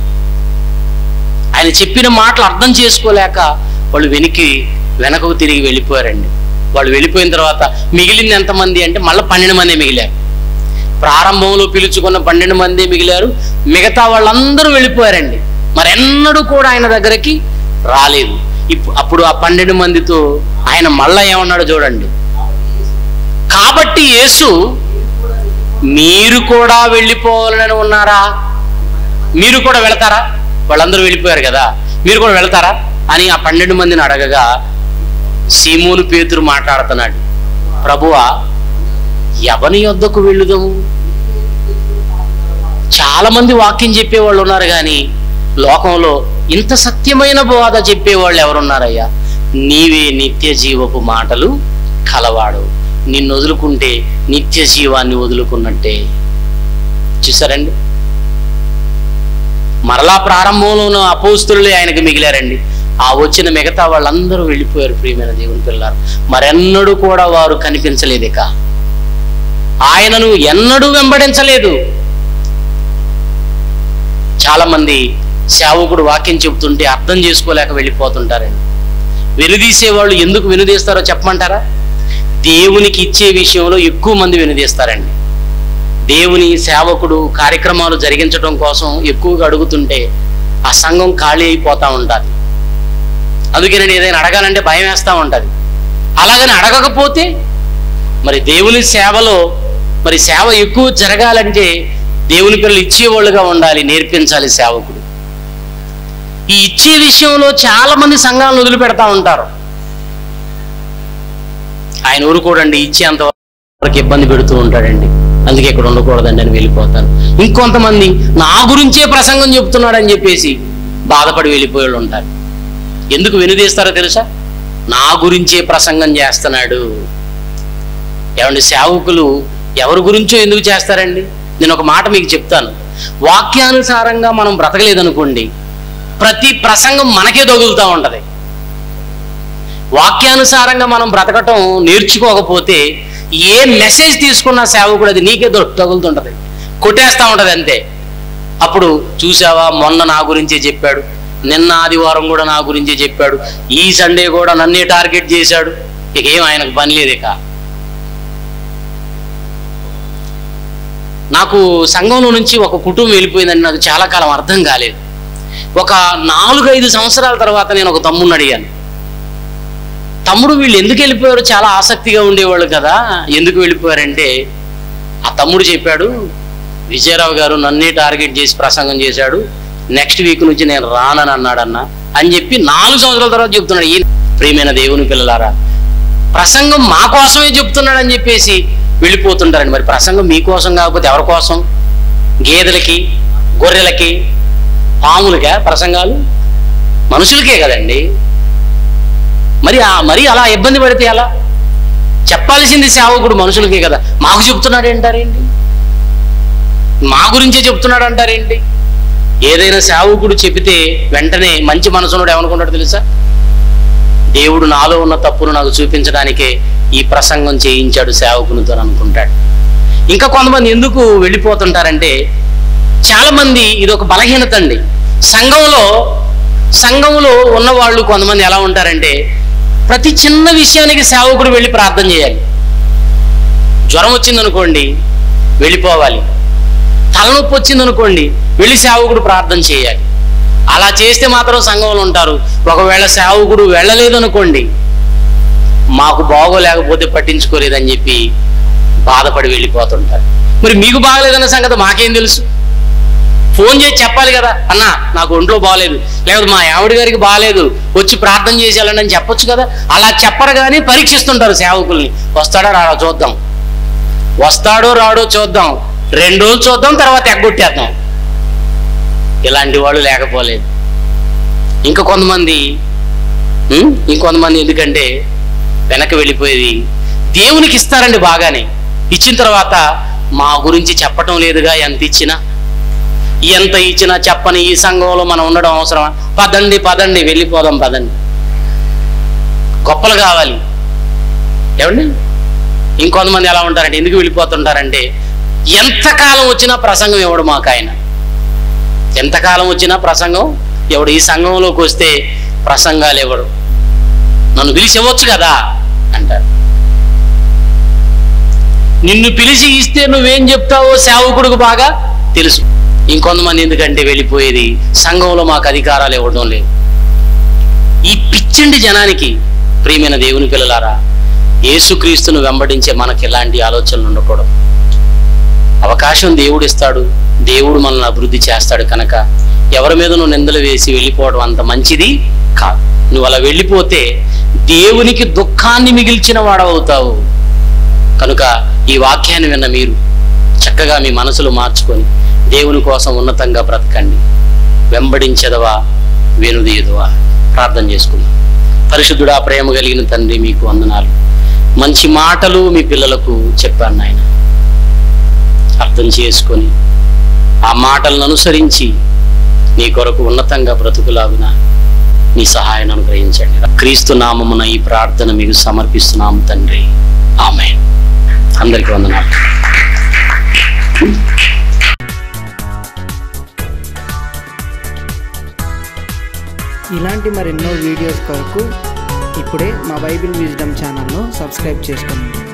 ఆయన చెప్పిన మాటలు అర్థం చేసుకోలేక వాళ్ళు వెనక్కి వెనకకు తిరిగి వెళ్ళిపోయారండి వాళ్ళు వెళ్ళిపోయిన తర్వాత మిగిలింది ఎంతమంది అంటే మళ్ళీ పన్నెండు మంది మిగిలారు ప్రారంభంలో పిలుచుకున్న పన్నెండు మంది మిగిలారు మిగతా వాళ్ళందరూ వెళ్ళిపోయారండి మరి ఎన్నడూ కూడా ఆయన దగ్గరికి రాలేదు ఇప్పు- అప్పుడు ఆ పన్నెండు మందితో ఆయన మళ్ళా ఏమన్నాడు చూడండి కాబట్టి యేసు మీరు కూడా వెళ్ళిపోవాలని ఉన్నారా మీరు కూడా వెళతారా వాళ్ళందరూ వెళ్ళిపోయారు కదా మీరు కూడా వెళ్తారా అని ఆ పన్నెండు మందిని అడగగా సీమోను పేతురు మాట్లాడుతున్నాడు ప్రభువా ఎవని యొద్దకు వెళ్ళుదాము చాలా మంది వాక్యం చెప్పేవాళ్ళు ఉన్నారు కానీ లోకంలో ఇంత సత్యమైన బోధ చెప్పేవాళ్ళు ఎవరున్నారయ్యా నీవే నిత్య జీవపు మాటలు కలవాడు నిన్ను వదులుకుంటే నిత్య జీవాన్ని వదులుకున్నట్టే చూసారండి మరలా ప్రారంభంలోనూ అపోస్తులే ఆయనకి మిగిలారండి ఆ వచ్చిన మిగతా వాళ్ళందరూ వెళ్ళిపోయారు ప్రియమైన దేవుని పిల్లలు మరెన్నడూ కూడా వారు కనిపించలేదు ఇక ఆయనను ఎన్నడూ వెంబడించలేదు చాలా మంది సేవకుడు వాక్యం చెబుతుంటే అర్థం చేసుకోలేక వెళ్ళిపోతుంటారండి వెనుదీసే వాళ్ళు ఎందుకు వెనుదీస్తారో చెప్పమంటారా దేవునికి ఇచ్చే విషయంలో ఎక్కువ మంది వెనుదీస్తారండి దేవుని సేవకుడు కార్యక్రమాలు జరిగించడం కోసం ఎక్కువగా అడుగుతుంటే ఆ సంఘం ఖాళీ అయిపోతా ఉంటుంది అందుకే నేను ఏదైనా అడగాలంటే భయం వేస్తూ ఉంటుంది అలాగని అడగకపోతే మరి దేవుని సేవలో మరి సేవ ఎక్కువ జరగాలంటే దేవుని పిల్లలు ఇచ్చేవాళ్ళుగా ఉండాలి నేర్పించాలి సేవకుడు ఈ ఇచ్చే విషయంలో చాలా మంది సంఘాలను వదిలిపెడతా ఉంటారు ఆయన ఊరుకోడండి ఇచ్చేంత వరకు ఇబ్బంది పెడుతూ ఉంటాడండి అందుకే ఇక్కడ ఉండకూడదండి అని వెళ్ళిపోతాను ఇంకొంతమంది నా గురించే ప్రసంగం చెప్తున్నాడని చెప్పేసి బాధపడి వెళ్ళిపోయే వాళ్ళు ఉంటారు ఎందుకు వెనుదీస్తారో తెలుసా నా గురించే ప్రసంగం చేస్తున్నాడు ఏమండి సేవకులు ఎవరి గురించో ఎందుకు చేస్తారండి నేను ఒక మాట మీకు చెప్తాను వాక్యానుసారంగా మనం బ్రతకలేదనుకోండి ప్రతి ప్రసంగం మనకే తగులుతూ ఉంటది వాక్యానుసారంగా మనం బ్రతకటం నేర్చుకోకపోతే ఏ మెసేజ్ తీసుకున్న సేవకుడు అది నీకే దొ- తగులుతుంటది కొట్టేస్తా ఉంటది అంతే అప్పుడు చూసావా మొన్న నా గురించే చెప్పాడు నిన్న ఆదివారం కూడా నా గురించే చెప్పాడు ఈ సండే కూడా నన్నే టార్గెట్ చేశాడు ఇక ఏం ఆయనకు పని లేదు ఇక నాకు సంఘంలో నుంచి ఒక కుటుంబం వెళ్ళిపోయిందని నాకు చాలా కాలం అర్థం కాలేదు ఒక నాలుగైదు సంవత్సరాల తర్వాత నేను ఒక తమ్ముడిని అడిగాను తమ్ముడు వీళ్ళు ఎందుకు వెళ్ళిపోయారు చాలా ఆసక్తిగా ఉండేవాళ్ళు కదా ఎందుకు వెళ్ళిపోయారంటే ఆ తమ్ముడు చెప్పాడు విజయరావు గారు నన్నే టార్గెట్ చేసి ప్రసంగం చేశాడు నెక్స్ట్ వీక్ నుంచి నేను రానని అన్నాడన్న అని చెప్పి నాలుగు సంవత్సరాల తర్వాత చెప్తున్నాడు ఈ ప్రియమైన దేవుని పిల్లలారా ప్రసంగం మా కోసమే చెప్తున్నాడని చెప్పేసి వెళ్ళిపోతుంటారండి మరి ప్రసంగం మీకోసం కాకపోతే ఎవరి కోసం గేదెలకి గొర్రెలకి పాములకా ప్రసంగాలు మనుషులకే కదండి మరి ఆ మరి అలా ఇబ్బంది పడితే ఎలా చెప్పాల్సింది సేవకుడు మనుషులకే కదా మాకు చెప్తున్నాడు అంటారేంటి మా గురించే చెప్తున్నాడు అంటారేంటి ఏదైనా సేవకుడు చెబితే వెంటనే మంచి మనసునుడు ఏమనుకుంటాడు తెలుసా దేవుడు నాలో ఉన్న తప్పును నాకు చూపించడానికే ఈ ప్రసంగం చేయించాడు సేవకునితో అనుకుంటాడు ఇంకా కొంతమంది ఎందుకు వెళ్ళిపోతుంటారంటే చాలా మంది ఇది ఒక బలహీనత అండి సంఘంలో సంఘంలో ఉన్నవాళ్ళు కొంతమంది ఎలా ఉంటారంటే ప్రతి చిన్న విషయానికి సేవకుడు వెళ్ళి ప్రార్థన చేయాలి జ్వరం వచ్చిందనుకోండి వెళ్ళిపోవాలి తలనొప్పి వచ్చిందనుకోండి వెళ్ళి సేవకుడు ప్రార్థన చేయాలి అలా చేస్తే మాత్రం సంఘంలో ఉంటారు ఒకవేళ సేవకుడు వెళ్ళలేదనుకోండి మాకు బాగోలేకపోతే పట్టించుకోలేదని చెప్పి బాధపడి వెళ్ళిపోతుంటారు మరి మీకు బాగలేదన్న సంగతి మాకేం తెలుసు ఫోన్ చేసి చెప్పాలి కదా అన్న నాకు ఒంట్లో బాగాలేదు లేకపోతే మా ఆవిడ గారికి బాగాలేదు వచ్చి ప్రార్థన చేసేయాలని అని చెప్పొచ్చు కదా అలా చెప్పరు కానీ పరీక్షిస్తుంటారు సేవకుల్ని వస్తాడో రాడో చూద్దాం వస్తాడో రాడో చూద్దాం రెండు రోజులు చూద్దాం తర్వాత ఎగ్గొట్టేద్దాం ఇలాంటి వాళ్ళు లేకపోలేదు ఇంకా కొంతమంది ఉం? ఇంకొంతమంది ఎందుకంటే వెనక్కి వెళ్ళిపోయేది దేవునికి ఇస్తారండి బాగానే ఇచ్చిన తర్వాత మా గురించి చెప్పటం లేదుగా ఎంత ఇచ్చినా ఎంత ఇచ్చినా చెప్పని ఈ సంఘంలో మనం ఉండడం అవసరమా పదండి పదండి వెళ్ళిపోదాం పదండి గొప్పలు కావాలి ఏమండి ఇంకొంతమంది ఎలా ఉంటారంటే ఎందుకు వెళ్ళిపోతుంటారంటే ఎంతకాలం వచ్చినా ప్రసంగం ఇవ్వడు మాకు ఆయన ఎంతకాలం వచ్చినా ప్రసంగం ఎవడు ఈ సంఘంలోకి వస్తే ప్రసంగాలు ఇవ్వడు నన్ను పిలిచి ఇవ్వచ్చు కదా అంటారు నిన్ను పిలిచి ఇస్తే నువ్వేం చెప్తావో సేవకుడికి బాగా తెలుసు ఇంకొంతమంది ఎందుకంటే వెళ్ళిపోయేది సంఘంలో మాకు అధికారాలు ఇవ్వడం లేదు ఈ పిచ్చండి జనానికి ప్రియమైన దేవుని పిల్లలారా యేసుక్రీస్తును వెంబడించే మనకి ఎలాంటి ఆలోచనలు ఉండకూడదు అవకాశం దేవుడు ఇస్తాడు దేవుడు మనల్ని అభివృద్ధి చేస్తాడు కనుక ఎవరి మీద నువ్వు నిందలు వేసి వెళ్ళిపోవడం అంత మంచిది కాదు నువ్వు అలా వెళ్ళిపోతే దేవునికి దుఃఖాన్ని మిగిల్చిన వాడవుతావు కనుక ఈ వాక్యాన్ని విన్న మీరు చక్కగా మీ మనసులు మార్చుకొని దేవుని కోసం ఉన్నతంగా బ్రతకండి వెంబడించదవా వెనుదీయదువా ప్రార్థన చేసుకుందాం పరిశుద్ధుడా ప్రేమ కలిగిన తండ్రి మీకు వందనాలు మంచి మాటలు మీ పిల్లలకు చెప్పాను నాయన అర్థం చేసుకొని ఆ మాటలను అనుసరించి నీ కొరకు ఉన్నతంగా బ్రతుకులాగున నీ సహాయం అనుగ్రహించండి క్రీస్తు నామమున ఈ ప్రార్థన మీకు సమర్పిస్తున్నాము తండ్రి ఆమె అందరికీ వందనాలు ఇలాంటి మరెన్నో వీడియోస్ కొరకు ఇప్పుడే మా బైబిల్ విజ్డమ్ ఛానల్ను సబ్స్క్రైబ్ చేసుకోండి